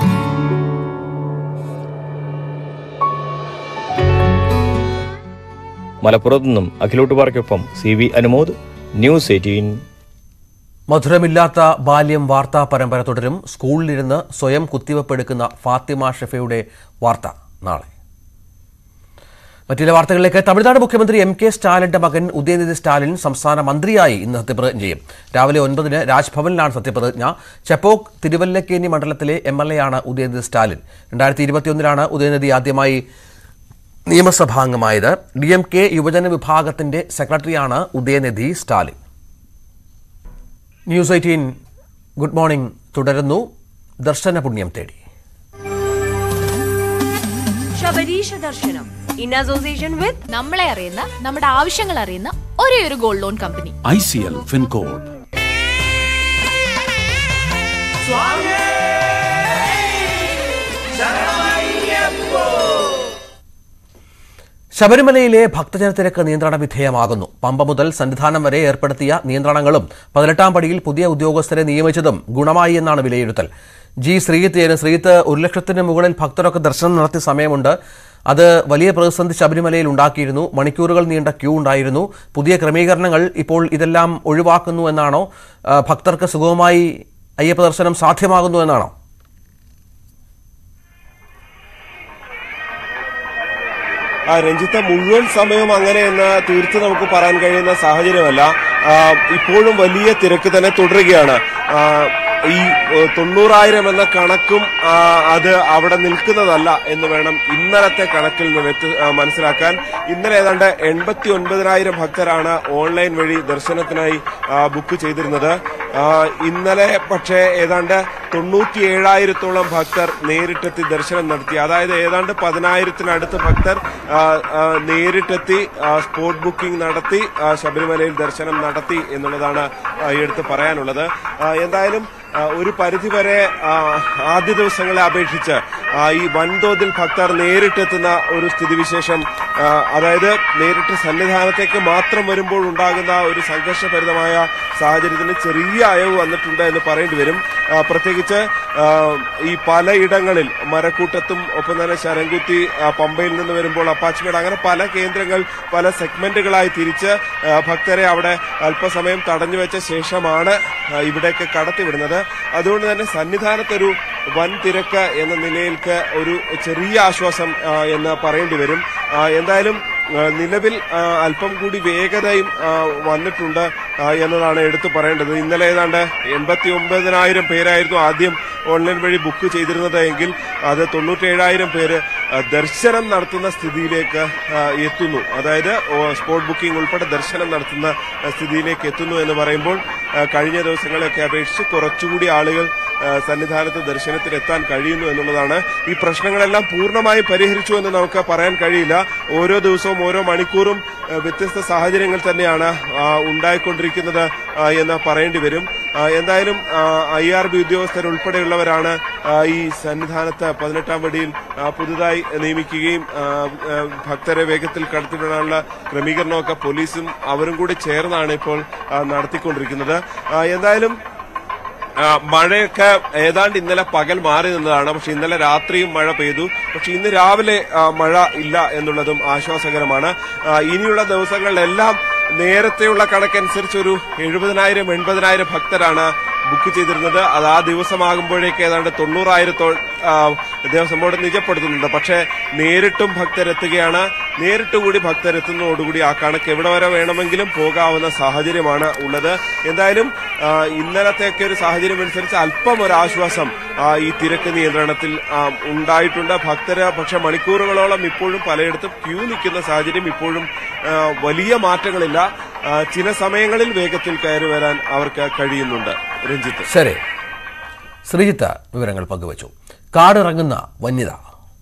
മലപ്പുറത്തു നിന്നും അഖിലോട്ട് പാറയ്ക്കൊപ്പം C V Anumod news eighteen മധുരമില്ലാത്ത ബാല്യം വാർത്താ പരമ്പര തുടരും സ്കൂളിലിരുന്ന് സ്വയം കുത്തിവെപ്പെടുക്കുന്ന ഫാത്തിമ ഷെഫയുടെ വാർത്ത നാളെ മറ്റു ചില വാർത്തകളിലേക്ക് തമിഴ്നാട് മുഖ്യമന്ത്രി എം കെ സ്റ്റാലിന്റെ മകൻ ഉദയനിധി സ്റ്റാലിൻ സംസ്ഥാന മന്ത്രിയായി ഇന്ന് സത്യപ്രതിജ്ഞ ചെയ്യും രാവിലെ ഒൻപതിന് രാജ്ഭവനിലാണ് സത്യപ്രതിജ്ഞ ചെപ്പോക്ക് തിരുവല്ലക്കേനി മണ്ഡലത്തിലെ എം എൽ എ ആണ് ഉദയനിധി സ്റ്റാലിൻ രണ്ടായിരത്തി ഇരുപത്തിയൊന്നിലാണ് ഉദയനിധി ആദ്യമായി നിയമസഭാംഗമായത് ഡി എം കെ യുവജന വിഭാഗത്തിന്റെ സെക്രട്ടറിയാണ് Udhayanidhi Stalin news eighteen good morning തുടരുന്നു ദർശന പുണ്യം തേടി ശബരീഷ ദർശനം ഇൻ അസോസിയേഷൻ വിത്ത് നമ്മളെ അറിയുന്ന നമ്മുടെ ആവശ്യങ്ങൾ അറിയുന്ന ഒരേ ഒരു gold loan company I C L Fincorp ശബരിമലയിലെ ഭക്തജനത്തിരക്ക് നിയന്ത്രണ വിധേയമാകുന്നു പമ്പ മുതൽ സന്നിധാനം വരെ ഏർപ്പെടുത്തിയ നിയന്ത്രണങ്ങളും പതിനെട്ടാം പടിയിൽ പുതിയ ഉദ്യോഗസ്ഥരെ നിയമിച്ചതും ഗുണമായി എന്നാണ് വിലയിരുത്തൽ ജി ശ്രീജിത്ത് ശ്രീജിത്ത് ഒരു ലക്ഷത്തിന് മുകളിൽ ഭക്തരൊക്കെ ദർശനം നടത്തിയ സമയമുണ്ട് അത് വലിയ പ്രതിസന്ധി ശബരിമലയിൽ ഉണ്ടാക്കിയിരുന്നു മണിക്കൂറുകൾ നീണ്ട ക്യൂ ഉണ്ടായിരുന്നു പുതിയ ക്രമീകരണങ്ങൾ ഇപ്പോൾ ഇതെല്ലാം ഒഴിവാക്കുന്നു എന്നാണോ ആ, ഭക്തർക്ക് സുഗമമായി അയ്യപ്പ ദർശനം സാധ്യമാകുന്നു എന്നാണോ ആ രഞ്ജിത്ത മുഴുവൻ സമയവും അങ്ങനെയെന്ന് തീർത്ത് നമുക്ക് പറയാൻ കഴിയുന്ന സാഹചര്യമല്ല ആ, ഇപ്പോഴും വലിയ തിരക്ക് തന്നെ തുടരുകയാണ് ആ, ഈ ഏ, തൊണ്ണൂറായിരം എന്ന കണക്കും ആ, അത് അവിടെ നിൽക്കുന്നതല്ല എന്ന് വേണം ഇന്നലത്തെ കണക്കിൽ നിന്ന് വ്യത്യ- ആ, മനസ്സിലാക്കാൻ ഇന്നലെ ഏതാണ്ട് എൺപത്തി ഒൻപതിനായിരം ഭക്തരാണ് ഓൺലൈൻ വഴി ദർശനത്തിനായി ആ, ബുക്ക് ചെയ്തിരുന്നത് ആ, ഇന്നലെ പക്ഷേ ഏതാണ്ട് തൊണ്ണൂറ്റി ഏഴായിരത്തോളം ഭക്തർ നേരിട്ടെത്തി ദർശനം നടത്തി അതായത് ഏതാണ്ട് പതിനായിരത്തിനടുത്ത് ഭക്തർ ആ, ആ, നേരിട്ടെത്തി ആ, സ്പോട്ട് ബുക്കിംഗ് നടത്തി ആ, ശബരിമലയിൽ ദർശനം നടത്തി എന്നുള്ളതാണ് ആ, എടുത്ത് പറയാനുള്ളത് ആ, എന്തായാലും ആ, ഒരു പരിധിവരെ ആ, ആദ്യ ദിവസങ്ങളെ അപേക്ഷിച്ച് ആ, ഈ വൻതോതിൽ ഭക്തർ നേരിട്ടെത്തുന്ന ഒരു സ്ഥിതിവിശേഷം ആ, അതായത് നേരിട്ട് സന്നിധാനത്തേക്ക് മാത്രം വരുമ്പോൾ ഉണ്ടാകുന്ന ഒരു സംഘർഷഭരിതമായ സാഹചര്യത്തിന് ചെറിയ അയവ് വന്നിട്ടുണ്ട് എന്ന് പറയേണ്ടി വരും ആ, പ്രത്യേകിച്ച് ആ, ഈ പലയിടങ്ങളിൽ മരക്കൂട്ടത്തും ഒപ്പം തന്നെ ശരംകുത്തി ആ, പമ്പയിൽ നിന്ന് വരുമ്പോൾ അപ്പാച്ചിമേട് അങ്ങനെ പല കേന്ദ്രങ്ങൾ പല സെഗ്മെന്റുകളായി തിരിച്ച് ആ, ഭക്തരെ അവിടെ അല്പസമയം തടഞ്ഞു വെച്ച ശേഷമാണ് ആ, ഇവിടേക്ക് കടത്തിവിടുന്നത് അതുകൊണ്ട് തന്നെ സന്നിധാനത്തൊരു വൻ തിരക്ക് എന്ന നിലയിൽക്ക് ഒരു ചെറിയ ആശ്വാസം ആ, എന്ന് പറയേണ്ടി വരും ആ, എന്തായാലും ആ, നിലവിൽ ആ, അല്പം കൂടി വേഗതയും ആ, വന്നിട്ടുണ്ട് ആ, എന്നതാണ് എടുത്തു പറയേണ്ടത് ഇന്നലെ ഏതാണ്ട് എൺപത്തി ഒമ്പതിനായിരം പേരായിരുന്നു ആദ്യം ഓൺലൈൻ വഴി ബുക്ക് ചെയ്തിരുന്നത് എങ്കിൽ അത് തൊണ്ണൂറ്റേഴായിരം പേര് ആ, ദർശനം നടത്തുന്ന സ്ഥിതിയിലേക്ക് ആ, എത്തുന്നു അതായത് ഓ, സ്പോട്ട് ബുക്കിംഗ് ഉൾപ്പെടെ ദർശനം നടത്തുന്ന ആ, സ്ഥിതിയിലേക്ക് എത്തുന്നു എന്ന് പറയുമ്പോൾ ആ, കഴിഞ്ഞ ദിവസങ്ങളെയൊക്കെ അപേക്ഷിച്ച് കുറച്ചുകൂടി ആളുകൾ ആ, സന്നിധാനത്ത് ദർശനത്തിന് എത്താൻ കഴിയുന്നു എന്നുള്ളതാണ് ഈ പ്രശ്നങ്ങളെല്ലാം പൂർണ്ണമായും പരിഹരിച്ചു എന്ന് നമുക്ക് പറയാൻ കഴിയില്ല ഓരോ ദിവസവും ഓരോ മണിക്കൂറും ആ, വ്യത്യസ്ത സാഹചര്യങ്ങൾ തന്നെയാണ് ആ, ഉണ്ടായിക്കൊണ്ടിരിക്കുന്നത് ആ, എന്ന് പറയേണ്ടി വരും ആ, എന്തായാലും ഐ ആർ ബി ഉദ്യോഗസ്ഥരുൾപ്പെടെയുള്ളവരാണ് ആ, ഈ സന്നിധാനത്ത് പതിനെട്ടാം പടിയിൽ ആ, പുതുതായി നിയമിക്കുകയും ആ, ആ, ഭക്തരെ വേഗത്തിൽ കടത്തിവിടാനുള്ള ക്രമീകരണമൊക്കെ പോലീസും അവരും കൂടി ചേർന്നാണ് ഇപ്പോൾ ആ, നടത്തിക്കൊണ്ടിരിക്കുന്നത് ആ, എന്തായാലും ആ, മഴയൊക്കെ ഏതാണ്ട് ഇന്നലെ പകൽ മാറി നിന്നതാണ് പക്ഷെ ഇന്നലെ രാത്രിയും മഴ പെയ്തു പക്ഷെ ഇന്ന് രാവിലെ ആ, മഴ ഇല്ല എന്നുള്ളതും ആശ്വാസകരമാണ് ആ, ഇനിയുള്ള ദിവസങ്ങളിലെല്ലാം നേരത്തെയുള്ള കണക്കനുസരിച്ച് ഒരു എഴുപതിനായിരം എൺപതിനായിരം ഭക്തരാണ് ബുക്ക് ചെയ്തിരുന്നത് അത് ആ ദിവസമാകുമ്പോഴേക്ക് ഏതാണ്ട് തൊണ്ണൂറായിരത്തോ ആ, ദേവസ്വം ബോർഡ് നിജപ്പെടുത്തുന്നുണ്ട് പക്ഷേ നേരിട്ടും ഭക്തരെത്തുകയാണ് നേരിട്ട് കൂടി ഭക്തരെത്തുന്നതോടുകൂടി ആ കണക്ക് എവിടെ വരെ വേണമെങ്കിലും പോകാവുന്ന സാഹചര്യമാണ് ഉള്ളത് എന്തായാലും ആ, ഇന്നലത്തെയൊക്കെ ഒരു സാഹചര്യം അനുസരിച്ച് അല്പം ഒരു ആശ്വാസം ആ, ഈ തിരക്ക് നിയന്ത്രണത്തിൽ ആ, ഉണ്ടായിട്ടുണ്ട് ഭക്തര് പക്ഷെ മണിക്കൂറുകളോളം ഇപ്പോഴും പലയിടത്തും ക്യൂ നിൽക്കുന്ന സാഹചര്യം ഇപ്പോഴും ആ, വലിയ മാറ്റങ്ങളില്ല ആ, ചില സമയങ്ങളിൽ വേഗത്തിൽ കയറി വരാൻ അവർക്ക് കഴിയുന്നുണ്ട് രഞ്ജിത്ത് ശരി ശ്രീജിത്ത് വിവരങ്ങൾ പങ്കുവച്ചു കാടിറങ്ങുന്ന വന്യത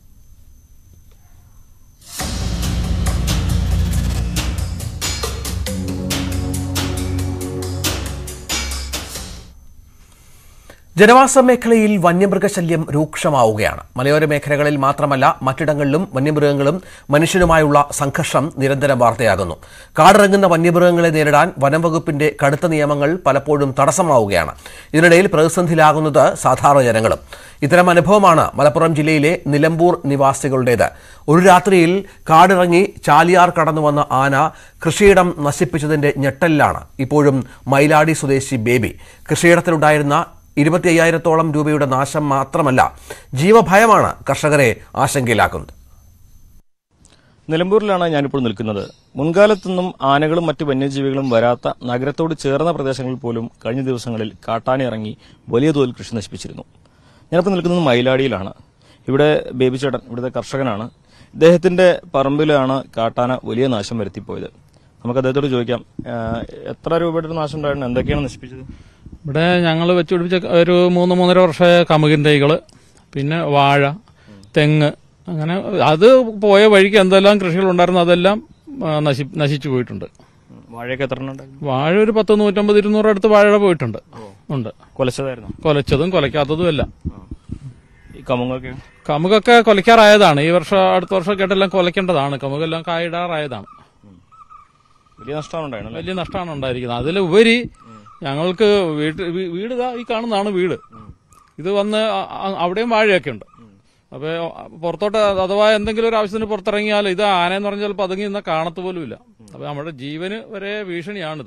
ജനവാസ മേഖലയിൽ വന്യമൃഗശല്യം രൂക്ഷമാവുകയാണ് മലയോര മേഖലകളിൽ മാത്രമല്ല മറ്റിടങ്ങളിലും വന്യമൃഗങ്ങളും മനുഷ്യനുമായുള്ള സംഘർഷം നിരന്തരം വാർത്തയാകുന്നു കാടിറങ്ങുന്ന വന്യമൃഗങ്ങളെ നേരിടാൻ വനംവകുപ്പിന്റെ കടുത്ത നിയമങ്ങൾ പലപ്പോഴും തടസ്സമാവുകയാണ് ഇതിനിടയിൽ പ്രതിസന്ധിയിലാകുന്നത് സാധാരണ ജനങ്ങളും ഇത്തരം അനുഭവമാണ് മലപ്പുറം ജില്ലയിലെ നിലമ്പൂർ നിവാസികളുടേത് ഒരു രാത്രിയിൽ കാടിറങ്ങി ചാലിയാർ കടന്നു വന്ന ആന കൃഷിയിടം നശിപ്പിച്ചതിന്റെ ഞെട്ടലിലാണ് ഇപ്പോഴും മൈലാടി സ്വദേശി ബേബി കൃഷിയിടത്തിലുണ്ടായിരുന്ന ഇരുപത്തി അയ്യായിരത്തോളം രൂപയുടെ നാശം മാത്രമല്ല ജീവഭയമാണ് കർഷകരെ ആശങ്കയിലാക്കുന്നത് നിലമ്പൂരിലാണ് ഞാനിപ്പോൾ നിൽക്കുന്നത് മുൻകാലത്തൊന്നും ആനകളും മറ്റ് വന്യജീവികളും വരാത്ത നഗരത്തോട് ചേർന്ന പ്രദേശങ്ങളിൽ പോലും കഴിഞ്ഞ ദിവസങ്ങളിൽ കാട്ടാന ഇറങ്ങി വലിയ തോതിൽ കൃഷി നശിപ്പിച്ചിരുന്നു ഞാനിപ്പോൾ നിൽക്കുന്നത് മയിലാടിയിലാണ് ഇവിടെ ബേബി ചേട്ടൻ ഇവിടുത്തെ കർഷകനാണ് ഇദ്ദേഹത്തിന്റെ പറമ്പിലാണ് കാട്ടാന വലിയ നാശം വരുത്തിപ്പോയത് നമുക്ക് അദ്ദേഹത്തോട് ചോദിക്കാം ആ, എത്ര രൂപയുടെ ഒരു നാശം ഉണ്ടായിരുന്നു എന്തൊക്കെയാണ് നശിപ്പിച്ചത് ഇവിടെ ഞങ്ങൾ വെച്ചുപിടിപ്പിച്ച ഒരു മൂന്ന് മൂന്നര വർഷമായ കമുകിൻ തൈകൾ പിന്നെ വാഴ തെങ്ങ് അങ്ങനെ അത് പോയ വഴിക്ക് എന്തെല്ലാം കൃഷികൾ ഉണ്ടായിരുന്നു അതെല്ലാം ആ, നശി നശിച്ചു പോയിട്ടുണ്ട് വാഴയൊക്കെ എത്ര എണ്ണം ഉണ്ടായിരുന്നു വാഴ ഒരു പത്ത് നൂറ്റമ്പത് ഇരുന്നൂറ് അടുത്ത് വാഴ പോയിട്ടുണ്ട് ഉണ്ട് കൊലച്ചതായിരുന്നു കൊലച്ചതും കൊലയ്ക്കാത്തതും എല്ലാം ഈ കമുങ്ങൊക്കെ കമുകൊക്കെ കൊലയ്ക്കാറായതാണ് ഈ വർഷം അടുത്ത വർഷം കേട്ടെല്ലാം കൊലയ്ക്കേണ്ടതാണ് കമുകെല്ലാം കായിടാറായതാണ് വലിയ നഷ്ടമാണ് ഉണ്ടായിരുന്നത് വലിയ നഷ്ടമാണ് ഉണ്ടായിരിക്കുന്നത് അതിലുപരി ഞങ്ങൾക്ക് വീട്ട് വീ- വീട് ഇതാ ഈ കാണുന്നതാണ് വീട് ഇത് വന്ന് അ- അ- അവിടെയും വാഴയൊക്കെ ഉണ്ട് അപ്പൊ പുറത്തോട്ട് അഥവാ എന്തെങ്കിലും ഒരു ആവശ്യത്തിന് പുറത്തിറങ്ങിയാൽ ഇത് ആനയെന്ന് പറഞ്ഞാൽ ചിലപ്പോൾ പതുങ്ങി നിന്നാൽ കാണത്ത് പോലും ഇല്ല അപ്പൊ നമ്മുടെ ജീവന് വരെ ഭീഷണിയാണിത്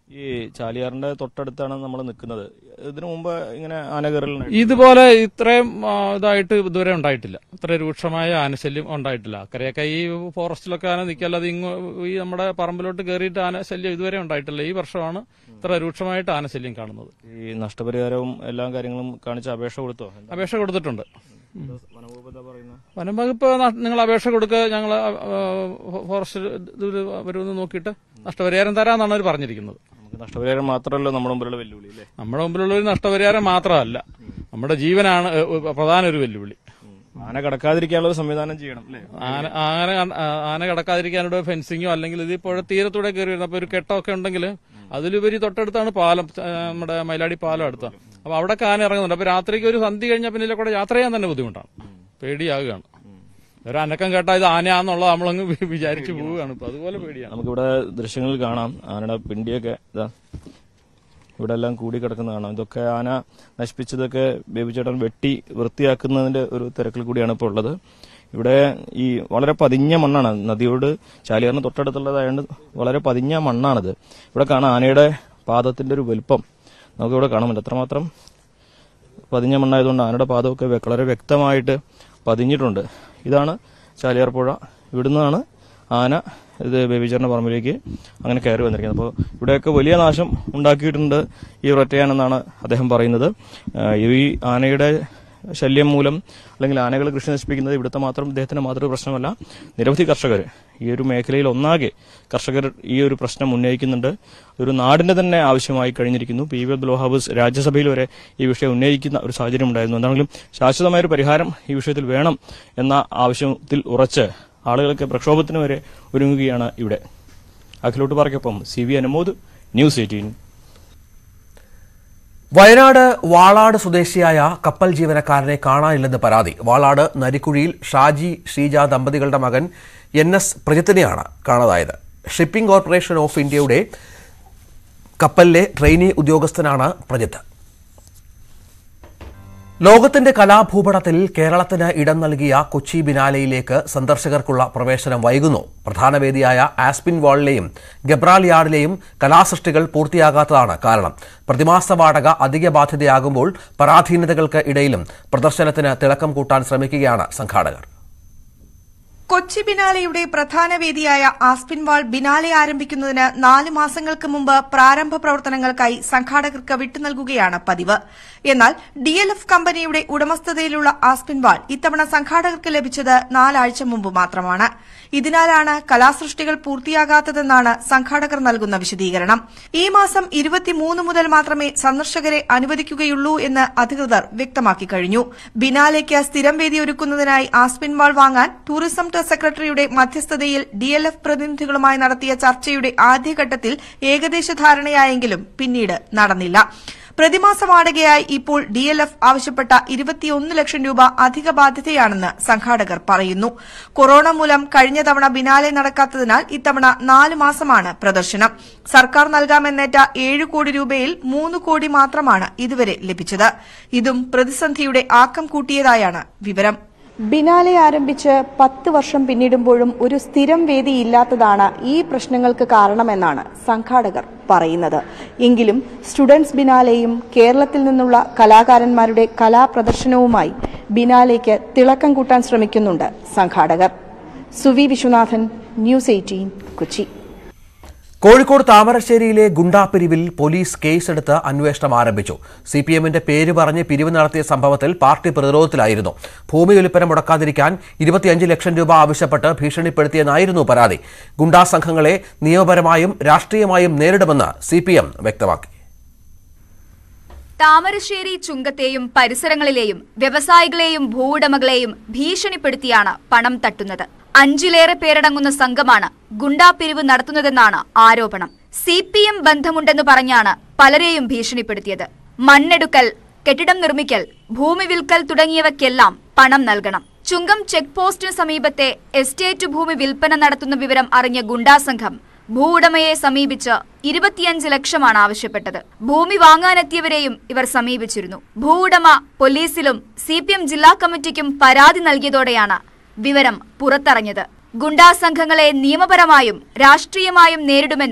ഈ ചാലിയാറിന്റെ തൊട്ടടുത്താണ് നമ്മൾ നിൽക്കുന്നത് ഇതിനു മുമ്പ് ഇങ്ങനെ ആന കയറൽ ഇതുപോലെ ഇത്രയും ആ, ഇതായിട്ട് ഇതുവരെ ഉണ്ടായിട്ടില്ല ഇത്ര രൂക്ഷമായ ആനശല്യം ഉണ്ടായിട്ടില്ല അക്കരെയൊക്കെ ഈ ഫോറസ്റ്റിലൊക്കെ ആന നിൽക്കല്ലാതെ ഇങ്ങോ ഈ നമ്മുടെ പറമ്പിലോട്ട് കയറിയിട്ട് ആനശല്യം ഇതുവരെ ഉണ്ടായിട്ടില്ല ഈ വർഷമാണ് ഇത്ര രൂക്ഷമായിട്ട് ആനശല്യം കാണുന്നത് ഈ നഷ്ടപരിഹാരവും എല്ലാ കാര്യങ്ങളും കാണിച്ച് അപേക്ഷ കൊടുത്തോ എന്താ? അപേക്ഷ കൊടുത്തിട്ടുണ്ട് എന്താ വനംവകുപ്പ് എന്താ പറയുന്നത് വനം വകുപ്പ് ന- നിങ്ങൾ അപേക്ഷ കൊടുക്കുക ഞങ്ങൾ ഫോറസ്റ്റ് ഇതിൽ വരുമെന്ന് നോക്കിയിട്ട് നഷ്ടപരിഹാരം തരാമെന്നാണ് അവർ പറഞ്ഞിരിക്കുന്നത് നമുക്ക് നഷ്ടപരിഹാരം മാത്രമല്ലോ നമ്മുടെ മുമ്പിലുള്ള വെല്ലുവിളി അല്ലേ നമ്മുടെ മുമ്പിലുള്ള ഒരു നഷ്ടപരിഹാരം മാത്രമല്ല നമ്മുടെ ജീവനാണ് ഏ, ഏ, പ്രധാന ഒരു വെല്ലുവിളി ആന കടക്കാതിരിക്കാനുള്ള ഒരു സംവിധാനം ചെയ്യണം അല്ലേ ആന ആന ആന കടക്കാതിരിക്കാനുള്ള ഫെൻസിങ്ങോ അല്ലെങ്കിൽ ഇത് പുഴ തീരത്തൂടെ കയറി വരുന്നത് അപ്പൊ ഒരു കെട്ടമൊക്കെ ഉണ്ടെങ്കിൽ അതിലുപരി തൊട്ടടുത്താണ് പാലം ഏ, നമ്മുടെ മയിലാടി പാലം അടുത്ത അപ്പൊ അവിടെ ആന ഇറങ്ങുന്നുണ്ട് അപ്പൊ രാത്രിക്ക് ഒരു സന്ധി കഴിഞ്ഞാൽ പിന്നെ ഇതിലെ കൂടെ യാത്ര ചെയ്യാൻ തന്നെ ബുദ്ധിമുട്ടാണ് പേടിയാകുകയാണ് ഒരു അനക്കം കേട്ടാ ഇത് ആനയാന്നുള്ളത് നമ്മളങ്ങ് വി- വിചാരിച്ചു പോവുകയാണ് ഇപ്പൊ അതുപോലെ പേടിയാണ് നമുക്കിവിടെ ദൃശ്യങ്ങളിൽ കാണാം ആനയുടെ പിണ്ടിയൊക്കെ ഇതാ ഇവിടെ എല്ലാം കൂടി കിടക്കുന്ന കാണാം ഇതൊക്കെ ആന നശിപ്പിച്ചതൊക്കെ ബേബിച്ചേട്ടൻ വെട്ടി വൃത്തിയാക്കുന്നതിന്റെ ഒരു തിരക്കിൽ കൂടിയാണ് ഇപ്പോൾ ഉള്ളത് ഇവിടെ ഈ വളരെ പതിഞ്ഞ മണ്ണാണ് നദിയോട് ചാലിയാറിന് തൊട്ടടുത്തുള്ളതായതുകൊണ്ട് വളരെ പതിഞ്ഞ മണ്ണാണിത് ഇവിടെ കാണാം ആനയുടെ പാദത്തിന്റെ ഒരു വലുപ്പം നമുക്കിവിടെ കാണാൻ പറ്റും അത്രമാത്രം പതിഞ്ഞ മണ്ണായതുകൊണ്ട് ആനയുടെ പാദമൊക്കെ വ്യ- വളരെ വ്യക്തമായിട്ട് പതിഞ്ഞിട്ടുണ്ട് ഇതാണ് ചാലിയാർ പുഴ ഇവിടുന്നാണ് ആന ഇത് ബേബിച്ചേറിന്റെ പറമ്പിലേക്ക് അങ്ങനെ കയറി വന്നിരിക്കുന്നത് അപ്പോൾ ഇവിടെയൊക്കെ വലിയ നാശം ഉണ്ടാക്കിയിട്ടുണ്ട് ഈ ഒറ്റയാനെന്നാണ് അദ്ദേഹം പറയുന്നത് ആ, ഈ ആനയുടെ ശല്യം മൂലം അല്ലെങ്കിൽ ആനകൾ കൃഷി നശിപ്പിക്കുന്നത് ഇവിടുത്തെ മാത്രം ഇദ്ദേഹത്തിന്റെ മാത്രം ഒരു പ്രശ്നമല്ല നിരവധി കർഷകർ ഈ ഒരു മേഖലയിൽ ഒന്നാകെ കർഷകർ ഈ ഒരു പ്രശ്നം ഉന്നയിക്കുന്നുണ്ട് ഒരു നാടിന്റെ തന്നെ ആവശ്യമായി കഴിഞ്ഞിരിക്കുന്നു പി വി അബ്ദുൽ വഹാബ് രാജ്യസഭയിൽ വരെ ഈ വിഷയം ഉന്നയിക്കുന്ന ഒരു സാഹചര്യം ഉണ്ടായിരുന്നു എന്താണെങ്കിലും ശാശ്വതമായ ഒരു പരിഹാരം ഈ വിഷയത്തിൽ വേണം എന്ന ആവശ്യത്തിൽ ഉറച്ച് ആളുകളൊക്കെ പ്രക്ഷോഭത്തിന് വരെ ഒരുങ്ങുകയാണ് ഇവിടെ അഖിലോട്ട് പാർക്കൊപ്പം C V Anumod news eighteen Wayanad Valad സ്വദേശിയായ കപ്പൽ ജീവനക്കാരനെ കാണാനില്ലെന്ന് പരാതി വാളാട് നരിക്കുഴിയിൽ ഷാജി ഷീജ ദമ്പതികളുടെ മകൻ എൻ എസ് പ്രജിത്തിനെയാണ് കാണാതായത് ഷിപ്പിംഗ് കോർപ്പറേഷൻ ഓഫ് ഇന്ത്യയുടെ കപ്പലിലെ ട്രെയിനി ഉദ്യോഗസ്ഥനാണ് പ്രജിത്ത് ലോകത്തിന്റെ കലാഭൂപടത്തിൽ കേരളത്തിന് ഇടം നൽകിയ കൊച്ചി ബിനാലയിലേക്ക് സന്ദർശകർക്കുള്ള പ്രവേശനം വൈകുന്നു പ്രധാന വേദിയായ ആസ്പിൻ വാളിലെയും ഗബ്രാൽ യാർഡിലെയും കലാസൃഷ്ടികൾ പൂർത്തിയാകാത്തതാണ് കാരണം പ്രതിമാസ വാടക അധിക ബാധ്യതയാകുമ്പോൾ പരാധീനതകൾക്ക് ഇടയിലും പ്രദർശനത്തിന് തിളക്കം കൂട്ടാൻ ശ്രമിക്കുകയാണ് സംഘാടകർ കൊച്ചി ബിനാലെയുടെ പ്രധാന വേദിയായ ആസ്പിൻവാൾ ബിനാലെ ആരംഭിക്കുന്നതിന് നാല് മാസങ്ങൾക്ക് മുമ്പ് പ്രാരംഭ പ്രവർത്തനങ്ങൾക്കായി സംഘാടകർക്ക് വിട്ടു നൽകുകയാണ് പതിവ് എന്നാൽ ഡി എൽ എഫ് കമ്പനിയുടെ ഉടമസ്ഥതയിലുള്ള ആസ്പിൻവാൾ ഇത്തവണ സംഘാടകർക്ക് ലഭിച്ചത് നാലാഴ്ച മുമ്പ് മാത്രമാണ് ഇതിനാലാണ് കലാസൃഷ്ടികൾ പൂർത്തിയാകാത്തതെന്നാണ് സംഘാടകർ നൽകുന്ന വിശദീകരണം ഈ മാസം ഇരുപത്തിമൂന്ന് മുതൽ മാത്രമേ സന്ദർശകരെ അനുവദിക്കുകയുള്ളൂ എന്ന് അധികൃതർ വ്യക്തമാക്കി കഴിഞ്ഞു ബിനാലേക്ക് സ്ഥിരം വേദി ഒരുക്കുന്നതിനായി ആസ്പിൻവാൾ വാങ്ങാൻ ടൂറിസം ട്രസ്റ്റ് സെക്രട്ടറിയുടെ മധ്യസ്ഥതയിൽ ഡിഎൽഎഫ് പ്രതിനിധികളുമായി നടത്തിയ ചർച്ചയുടെ ആദ്യഘട്ടത്തിൽ ഏകദേശ ധാരണയായെങ്കിലും പിന്നീട് നടന്നില്ല പ്രതിമാസ വാടകയായി ഇപ്പോൾ ഡിഎൽഎഫ് ആവശ്യപ്പെട്ട ഇരുപത്തിയൊന്ന് ലക്ഷം രൂപ അധിക ബാധ്യതയാണെന്ന് സംഘാടകർ പറയുന്നു കൊറോണ മൂലം കഴിഞ്ഞ തവണ ബിനാലെ നടക്കാത്തതിനാൽ ഇത്തവണ നാല് മാസമാണ് പ്രദർശനം സർക്കാർ നൽകാമെന്നേറ്റ ഏഴ് കോടി രൂപയിൽ മൂന്ന് കോടി മാത്രമാണ് ഇതുവരെ ലഭിച്ചത് ഇതും പ്രതിസന്ധിയുടെ ആക്കം കൂട്ടിയതായാണ് വിവരം ബിനാലെ ആരംഭിച്ച് പത്ത് വർഷം പിന്നിടുമ്പോഴും ഒരു സ്ഥിരം വേദി ഇല്ലാത്തതാണ് ഈ പ്രശ്നങ്ങൾക്ക് കാരണമെന്നാണ് സംഘാടകർ പറയുന്നത് എങ്കിലും സ്റ്റുഡൻസ് ബിനാലെയും കേരളത്തിൽ നിന്നുള്ള കലാകാരന്മാരുടെ കലാപ്രദർശനവുമായി ബിനാലേക്ക് തിളക്കം കൂട്ടാൻ ശ്രമിക്കുന്നുണ്ട് സംഘാടകർ സുവി വിശ്വനാഥൻ ന്യൂസ് എയ്റ്റീൻ കൊച്ചി കോഴിക്കോട് താമരശ്ശേരിയിലെ ഗുണ്ടാപിരിവിൽ പോലീസ് കേസെടുത്ത് അന്വേഷണം ആരംഭിച്ചു സി പി എമ്മിന്റെ പേര് പറഞ്ഞ് പിരിവ് നടത്തിയ സംഭവത്തിൽ പാർട്ടി പ്രതിരോധത്തിലായിരുന്നു ഭൂമി വിൽപ്പന മുടക്കാതിരിക്കാൻ ഇരുപത്തിയഞ്ച് ലക്ഷം രൂപ ആവശ്യപ്പെട്ട് ഭീഷണിപ്പെടുത്തിയെന്നായിരുന്നു പരാതി ഗുണ്ടാ സംഘങ്ങളെ നിയമപരമായും രാഷ്ട്രീയമായും നേരിടുമെന്ന് സി വ്യക്തമാക്കി താമരശ്ശേരി ചുങ്കത്തെയും പരിസരങ്ങളിലെയും വ്യവസായികളെയും ഭൂവുടമകളെയും ഭീഷണിപ്പെടുത്തിയാണ് പണം തട്ടുന്നത് അഞ്ചിലേറെ പേരടങ്ങുന്ന സംഘമാണ് ഗുണ്ടാപിരിവ് നടത്തുന്നതെന്നാണ് ആരോപണം സി പി എം ബന്ധമുണ്ടെന്ന് പറഞ്ഞാണ് പലരെയും ഭീഷണിപ്പെടുത്തിയത് മണ്ണെടുക്കൽ കെട്ടിടം നിർമ്മിക്കൽ ഭൂമി വിൽക്കൽ തുടങ്ങിയവയ്ക്കെല്ലാം പണം നൽകണം ചുങ്കം ചെക്ക് പോസ്റ്റിന് സമീപത്തെ എസ്റ്റേറ്റ് ഭൂമി വിൽപ്പന നടത്തുന്ന വിവരം അറിഞ്ഞ ഗുണ്ടാസംഘം ഭൂവുടമയെ സമീപിച്ച് ഇരുപത്തിയഞ്ച് ലക്ഷമാണ് ആവശ്യപ്പെട്ടത് ഭൂമി വാങ്ങാനെത്തിയവരെയും ഇവർ സമീപിച്ചിരുന്നു ഭൂവുടമ പോലീസിലും സി പി എം ജില്ലാ കമ്മിറ്റിക്കും പരാതി നൽകിയതോടെയാണ് വിവരം പുറത്തറിഞ്ഞത് ഗുണ്ടാ സംഘങ്ങളെ നിയമപരമായും രാഷ്ട്രീയമായും നേരിടുമെന്ന്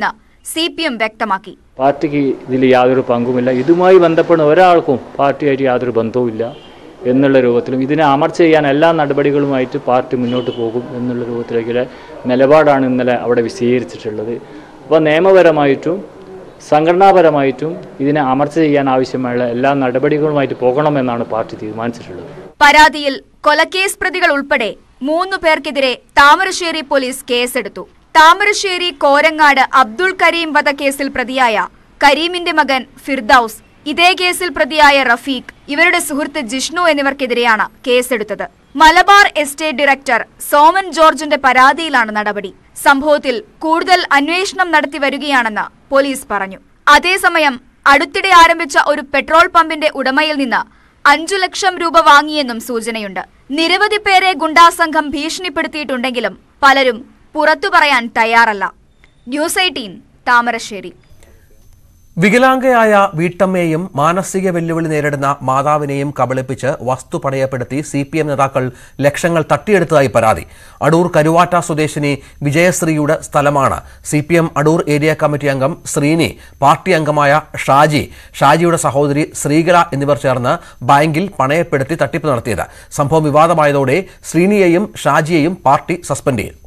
സി പി എം വ്യക്തമാക്കി പാർട്ടിക്ക് ഇതിൽ യാതൊരു പങ്കുമില്ല ഇതുമായി ബന്ധപ്പെടുന്ന ഒരാൾക്കും പാർട്ടിയായിട്ട് യാതൊരു ബന്ധവുമില്ല എന്നുള്ള രൂപത്തിലും ഇതിനെ അമർച്ച ചെയ്യാൻ എല്ലാ നടപടികളുമായിട്ട് പാർട്ടി മുന്നോട്ട് പോകും എന്നുള്ള രൂപത്തിലേക്കുള്ള നിലപാടാണ് ഇന്നലെ അവിടെ വിശദീകരിച്ചിട്ടുള്ളത് അപ്പോൾ നിയമപരമായിട്ടും സംഘടനാപരമായിട്ടും ഇതിനെ അമർച്ച ചെയ്യാൻ ആവശ്യമായ എല്ലാ നടപടികളുമായിട്ട് പോകണമെന്നാണ് പാർട്ടി തീരുമാനിച്ചിട്ടുള്ളത് പരാതിയിൽ കൊലക്കേസ് പ്രതികൾ ഉൾപ്പെടെ മൂന്നു പേർക്കെതിരെ താമരശ്ശേരി പോലീസ് കേസെടുത്തു താമരശ്ശേരി കോരങ്ങാട് അബ്ദുൾ കരീം വധക്കേസിൽ പ്രതിയായ കരീമിന്റെ മകൻ ഫിർദൌസ് ഇതേ കേസിൽ പ്രതിയായ റഫീഖ് ഇവരുടെ സുഹൃത്ത് ജിഷ്ണു എന്നിവർക്കെതിരെയാണ് കേസെടുത്തത് മലബാർ എസ്റ്റേറ്റ് ഡയറക്ടർ സോമൻ ജോർജിന്റെ പരാതിയിലാണ് നടപടി സംഭവത്തിൽ കൂടുതൽ അന്വേഷണം നടത്തി വരികയാണെന്ന് പോലീസ് പറഞ്ഞു അതേസമയം അടുത്തിടെ ആരംഭിച്ച ഒരു പെട്രോൾ പമ്പിന്റെ ഉടമയിൽ നിന്ന് അഞ്ചു ലക്ഷം രൂപ വാങ്ങിയെന്നും സൂചനയുണ്ട് നിരവധി പേരെ ഗുണ്ടാസംഘം ഭീഷണിപ്പെടുത്തിയിട്ടുണ്ടെങ്കിലും പലരും പുറത്തു പറയാൻ തയ്യാറല്ല ന്യൂസ് എയ്റ്റീൻ താമരശ്ശേരി വികലാംഗയായ വീട്ടമ്മയെയും മാനസിക വെല്ലുവിളി നേരിടുന്ന മാതാവിനെയും കബളിപ്പിച്ച് വസ്തു പണയപ്പെടുത്തി സി പി എം നേതാക്കൾ ലക്ഷങ്ങൾ തട്ടിയെടുത്തതായി പരാതി അടൂർ കരുവാറ്റ സ്വദേശിനി വിജയശ്രീയുടെ സ്ഥലമാണ് C P M Adoor area committee അംഗം ശ്രീനി പാർട്ടി അംഗമായ ഷാജി ഷാജിയുടെ സഹോദരി ശ്രീകല എന്നിവർ ചേർന്ന് ബാങ്കിൽ പണയപ്പെടുത്തി തട്ടിപ്പ് നടത്തിയത് സംഭവം വിവാദമായതോടെ ശ്രീനിയെയും ഷാജിയെയും പാർട്ടി സസ്പെൻഡ് ചെയ്തു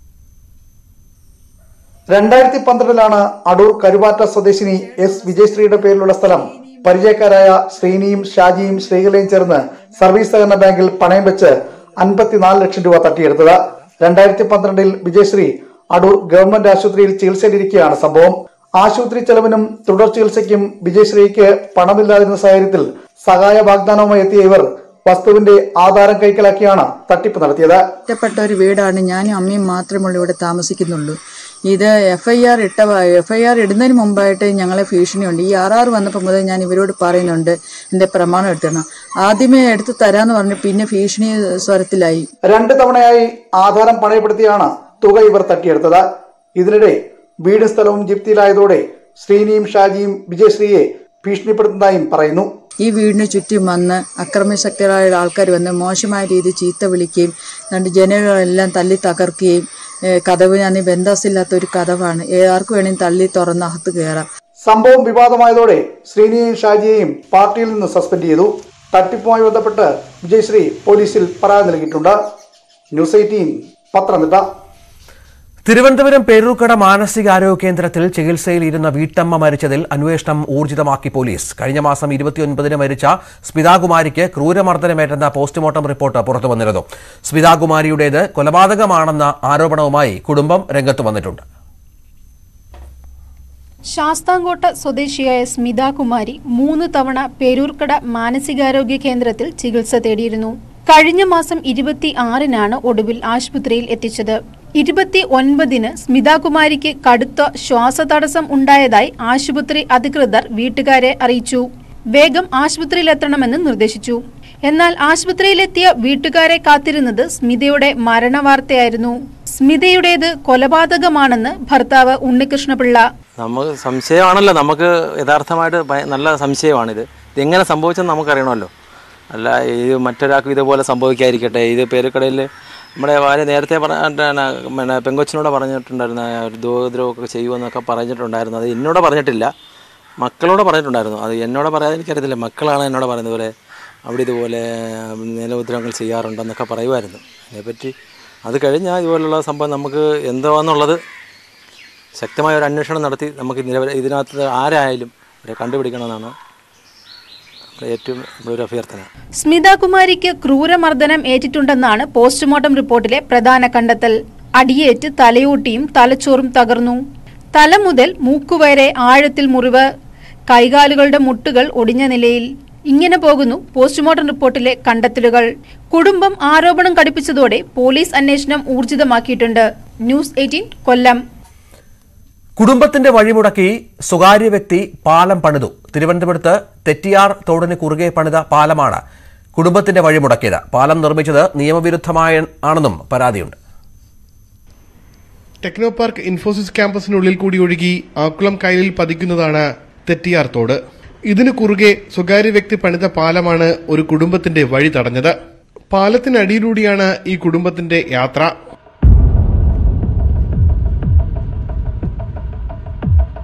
രണ്ടായിരത്തി പന്ത്രണ്ടിലാണ് അടൂർ കരുവാറ്റ സ്വദേശിനി എസ് വിജയശ്രീയുടെ പേരിലുള്ള സ്ഥലം പരിചയക്കാരായ ശ്രീനിയും ഷാജിയും ശ്രീകലയും ചേർന്ന് സർവീസ് സഹകരണ ബാങ്കിൽ പണയം വെച്ച് അൻപത്തിനാല് ലക്ഷം രൂപ തട്ടിയെടുത്തത് രണ്ടായിരത്തി പന്ത്രണ്ടിൽ വിജയശ്രീ അടൂർ ഗവൺമെന്റ് ആശുപത്രിയിൽ ചികിത്സയിലിരിക്കെയാണ് സംഭവം ആശുപത്രി ചെലവിനും തുടർ ചികിത്സയ്ക്കും വിജയശ്രീക്ക് പണമില്ലാതിരുന്ന സാഹചര്യത്തിൽ സഹായ വാഗ്ദാനവുമായി എത്തിയ ഇവർ വസ്തുവിന്റെ ആധാരം കൈക്കലാക്കിയാണ് തട്ടിപ്പ് നടത്തിയത് ഒറ്റപ്പെട്ട ഒരു വീടാണ് ഞാനും അമ്മയും മാത്രമുള്ള ഇവിടെ താമസിക്കുന്നുള്ളൂ ഇത് എഫ് ഐ ആർ ഇട്ട എഫ് ഐ ആർ ഇടുന്നതിന് മുമ്പായിട്ട് ഞങ്ങളെ ഭീഷണിയുണ്ട് ഈ ആർ ആർ വന്നപ്പോൾ മുതൽ ഞാൻ ഇവരോട് പറയുന്നുണ്ട് എന്റെ പ്രമാണം എടുത്തണം ആദ്യമേ എടുത്തു തരാന്ന് പറഞ്ഞു പിന്നെ ഭീഷണി സ്വരത്തിലായി രണ്ട് തവണയായി ആധാരം പണയപ്പെടുത്തിയാണ് തുക ഇവർ തട്ടിയെടുത്തത് ഇതിനിടെ വീട് സ്ഥലവും ജപ്തിയിലായതോടെ ശ്രീനിയും ഷാജിയും വിജയശ്രീയെ ഭീഷണിപ്പെടുത്തുന്നതായും പറയുന്നു ഈ വീടിന് ചുറ്റും വന്ന് അക്രമശക്തരായ ആൾക്കാർ വന്ന് മോശമായ രീതിയിൽ ചീത്ത വിളിക്കുകയും രണ്ട് ജനലുകളെല്ലാം തല്ലി തകർക്കുകയും ഏഹ് കഥവിനാണെങ്കിൽ ബന്ധാസില്ലാത്ത ഒരു കഥവാണ് ഏ- ആർക്ക് വേണമെങ്കിൽ തള്ളി തുറന്ന് അകത്ത് കയറാം സംഭവം വിവാദമായതോടെ ശ്രീനിയെയും ഷാജിയെയും പാർട്ടിയിൽ നിന്ന് സസ്പെൻഡ് ചെയ്തു തട്ടിപ്പുമായി ബന്ധപ്പെട്ട് വിജയശ്രീ പോലീസിൽ പരാതി നൽകിയിട്ടുണ്ട് ന്യൂസ് എയ്റ്റീൻ പത്തനംതിട്ട തിരുവനന്തപുരം പേരൂർക്കട മാനസികാരോഗ്യ കേന്ദ്രത്തിൽ ചികിത്സയിൽ ഇരുന്ന വീട്ടമ്മ മരിച്ചതിൽ അന്വേഷണം ഊർജിതമാക്കി പോലീസ് കഴിഞ്ഞ മാസം ഇരുപത്തിയൊൻപതിന് മരിച്ച സ്മിതാകുമാരിക്ക് ക്രൂരമർദ്ദനമേറ്റെന്ന പോസ്റ്റ്മോർട്ടം റിപ്പോർട്ട് പുറത്തു വന്നിരുന്നു സ്മിതാകുമാരിയുടേത് കൊലപാതകമാണെന്ന ആരോപണവുമായി കുടുംബം രംഗത്ത് വന്നിട്ടുണ്ട് ശാസ്താംകോട്ട സ്വദേശിയായ സ്മിത കുമാരി മൂന്ന് തവണ പേരൂർക്കട മാനസികാരോഗ്യ കേന്ദ്രത്തിൽ ചികിത്സ തേടിയിരുന്നു കഴിഞ്ഞ മാസം ഇരുപത്തി ആറിനാണ് ഒടുവിൽ ആശുപത്രിയിൽ എത്തിച്ചത് ഇരുപത്തി ഒൻപതിന് സ്മിതാകുമാരിക്ക് കടുത്ത ശ്വാസതടസ്സം ഉണ്ടായതായി ആശുപത്രി അധികൃതർ വീട്ടുകാരെ അറിയിച്ചു വേഗം ആശുപത്രിയിലെത്തണമെന്ന് നിർദ്ദേശിച്ചു എന്നാൽ ആശുപത്രിയിലെത്തിയ വീട്ടുകാരെ കാത്തിരുന്നത് സ്മിതയുടെ മരണവാർത്തയായിരുന്നു സ്മിതയുടേത് കൊലപാതകമാണെന്ന് ഭർത്താവ് ഉണ്ണികൃഷ്ണപിള്ള നമുക്ക് സംശയമാണല്ലോ നമുക്ക് യഥാർത്ഥമായിട്ട് ഭയ- നല്ല സംശയമാണിത് ഇതെങ്ങനെ സംഭവിച്ചെന്ന് നമുക്കറിയണമല്ലോ അല്ല ഇത് മറ്റൊരാൾക്ക് ഇതുപോലെ സംഭവിക്കാതിരിക്കട്ടെ ഇത് പേരുക്കടയിൽ നമ്മുടെ ഭാര്യ നേരത്തെ പറഞ്ഞ പിന്നെ പെങ്കൊച്ചിനോട് പറഞ്ഞിട്ടുണ്ടായിരുന്നു ഒരു ദോദ്രവമൊക്കെ ചെയ്യുമെന്നൊക്കെ പറഞ്ഞിട്ടുണ്ടായിരുന്നു അത് എന്നോട് പറഞ്ഞിട്ടില്ല മക്കളോട് പറഞ്ഞിട്ടുണ്ടായിരുന്നു അത് എന്നോട് പറയാതെ എനിക്കറിയത്തില്ല മക്കളാണ് എന്നോട് പറയുന്നത് പോലെ അവിടെ ഇതുപോലെ നിലഉദ്രവങ്ങൾ ചെയ്യാറുണ്ടെന്നൊക്കെ പറയുമായിരുന്നു അതിനെപ്പറ്റി അത് കഴിഞ്ഞാൽ ഇതുപോലുള്ള സംഭവം നമുക്ക് എന്താണെന്നുള്ളത് ശക്തമായ ഒരു അന്വേഷണം നടത്തി നമുക്ക് നിരവധി ഇതിനകത്ത് ആരായാലും അവരെ കണ്ടുപിടിക്കണമെന്നാണ് നമ്മുടെ ഏറ്റവും നമ്മുടെ ഒരു അഭ്യർത്ഥന സ്മിതാകുമാരിക്ക് ക്രൂരമർദ്ദനം ഏറ്റിട്ടുണ്ടെന്നാണ് പോസ്റ്റ്മോർട്ടം റിപ്പോർട്ടിലെ പ്രധാന കണ്ടെത്തൽ അടിയേറ്റ് തലയോട്ടിയും തലച്ചോറും തകർന്നു തല മുതൽ മൂക്കുവരെ ആഴത്തിൽ മുറിവ് കൈകാലുകളുടെ മുട്ടുകൾ ഒടിഞ്ഞ നിലയിൽ ഇങ്ങനെ പോകുന്നു പോസ്റ്റ്മോർട്ടം റിപ്പോർട്ടിലെ കണ്ടെത്തലുകൾ കുടുംബം ആരോപണം കടുപ്പിച്ചതോടെ പോലീസ് അന്വേഷണം ഊർജിതമാക്കിയിട്ടുണ്ട് ന്യൂസ് എയ്റ്റീൻ കൊല്ലം കുടുംബത്തിന്റെ വഴിമുടക്കി സ്വകാര്യ വ്യക്തി പാലം പണിതു തിരുവനന്തപുരത്ത് തെറ്റിയാർ തോടിന് കുറുകെ പണിത പാലമാണ് കുടുംബത്തിന്റെ വഴിമുടക്കിയത് പാലം നിർമ്മിച്ചത് നിയമവിരുദ്ധമായ ആണെന്നും പരാതിയുണ്ട് ടെക്നോ പാർക്ക് ഇൻഫോസിസ് ക്യാമ്പസിനുള്ളിൽ കൂടി ഒഴുകി ആക്കുളം കായലിൽ പതിക്കുന്നതാണ് തെറ്റിയാർ തോട് ഇതിനു കുറുകെ സ്വകാര്യ വ്യക്തി പണിത പാലമാണ് ഒരു കുടുംബത്തിന്റെ വഴി തടഞ്ഞത് പാലത്തിനടിയിലൂടെയാണ് ഈ കുടുംബത്തിന്റെ യാത്ര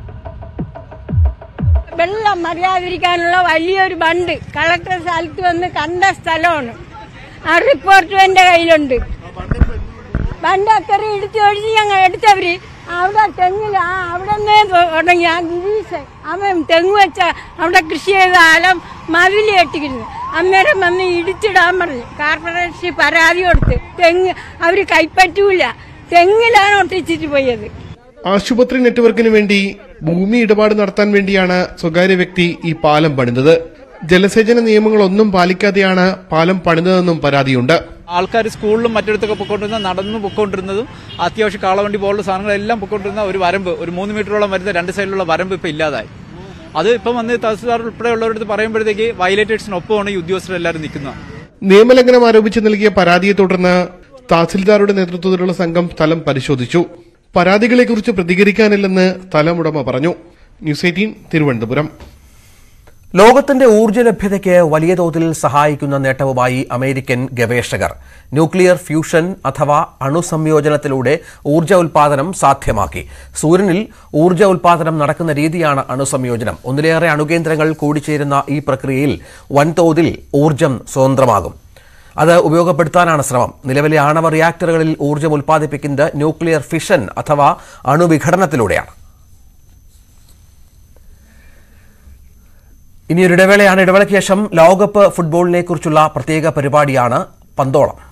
വരാതിരിക്കാനുള്ള വലിയൊരു ബണ്ട് കളക്ടർ സ്ഥലത്ത് വന്ന് കണ്ട സ്ഥലമാണ് ആ റിപ്പോർട്ടും എൻ്റെ കയ്യിലുണ്ട് ബണ്ട് അക്കറെ ഇടിച്ച് ഒഴിച്ച് ഞങ്ങൾ എടുത്തവര് അവിടെ തെങ്ങിൽ ആ അവിടെ നിന്നേ തുടങ്ങി ആ ഗിരീഷ് അവൻ തെങ്ങ് വെച്ച അവിടെ കൃഷി ചെയ്ത ആലം മതിൽ കെട്ടിക്കുന്നു അന്നേരം വന്ന് ഇടിച്ചിടാൻ പറഞ്ഞു കോർപ്പറേഷൻ പരാതി കൊടുത്ത് തെങ്ങ് അവർ കൈപ്പറ്റൂല തെങ്ങിലാണ് ഒട്ടിച്ചിട്ട് പോയത് ആശുപത്രി നെറ്റ്വർക്കിന് വേണ്ടി ഭൂമി ഇടപാട് നടത്താൻ വേണ്ടിയാണ് സ്വകാര്യ വ്യക്തി ഈ പാലം പണിതത് ജലസേചന നിയമങ്ങളൊന്നും പാലിക്കാതെയാണ് പാലം പണിതതെന്നും പരാതിയുണ്ട് ആൾക്കാർ സ്കൂളിലും മറ്റിടത്തൊക്കെ പൊയ്ക്കൊണ്ടിരുന്ന നടന്നു പൊയ്ക്കൊണ്ടിരുന്നതും അത്യാവശ്യം കാളവണ്ടി പോലുള്ള സാധനങ്ങളെല്ലാം പൊയ്ക്കൊണ്ടിരുന്ന ഒരു വരമ്പ് ഒരു മൂന്ന് മീറ്ററോളം വരുന്ന രണ്ട് സൈഡിലുള്ള വരമ്പ് ഇപ്പം ഇല്ലാതായി അത് ഇപ്പം വന്ന് തഹസിൽദാർ ഉൾപ്പെടെയുള്ളവരടുത്ത് പറയുമ്പോഴത്തേക്ക് വയലേറ്റേഴ്സിനൊപ്പമാണ് ഈ ഉദ്യോഗസ്ഥരെല്ലാവരും നിൽക്കുന്നത് നിയമലംഘനം ആരോപിച്ച് നൽകിയ പരാതിയെ തുടർന്ന് തഹസിൽദാരുടെ നേതൃത്വത്തിലുള്ള സംഘം സ്ഥലം പരിശോധിച്ചു പരാതികളെക്കുറിച്ച് പ്രതികരിക്കാനില്ലെന്ന് സ്ഥലമുടമ പറഞ്ഞു ന്യൂസ് എയ്റ്റീൻ തിരുവനന്തപുരം ലോകത്തിന്റെ ഊർജ്ജ ലഭ്യതയ്ക്ക് വലിയ തോതിൽ സഹായിക്കുന്ന നേട്ടവുമായി അമേരിക്കൻ ഗവേഷകർ ന്യൂക്ലിയർ ഫ്യൂഷൻ അഥവാ അണുസംയോജനത്തിലൂടെ ഊർജ്ജ ഉൽപാദനം സാധ്യമാക്കി സൂര്യനിൽ ഊർജ്ജ ഉൽപാദനം നടക്കുന്ന രീതിയാണ് അണുസംയോജനം ഒന്നിലേറെ അണുകേന്ദ്രങ്ങൾ കൂടിച്ചേരുന്ന ഈ പ്രക്രിയയിൽ വൻതോതിൽ ഊർജ്ജം സ്വതന്ത്രമാകും അത് ഉപയോഗപ്പെടുത്താനാണ് ശ്രമം നിലവിലെ ആണവ റിയാക്ടറുകളിൽ ഊർജ്ജം ഉൽപ്പാദിപ്പിക്കുന്നത് ന്യൂക്ലിയർ ഫിഷൻ അഥവാ അണുവിഘടനത്തിലൂടെയാണ് ഇനി ഒരു ഇടവേളയാണ് ഇടവേളയ്ക്ക് ശേഷം ലോകകപ്പ് ഫുട്ബോളിനെ കുറിച്ചുള്ള പ്രത്യേക പരിപാടിയാണ് പന്തോളം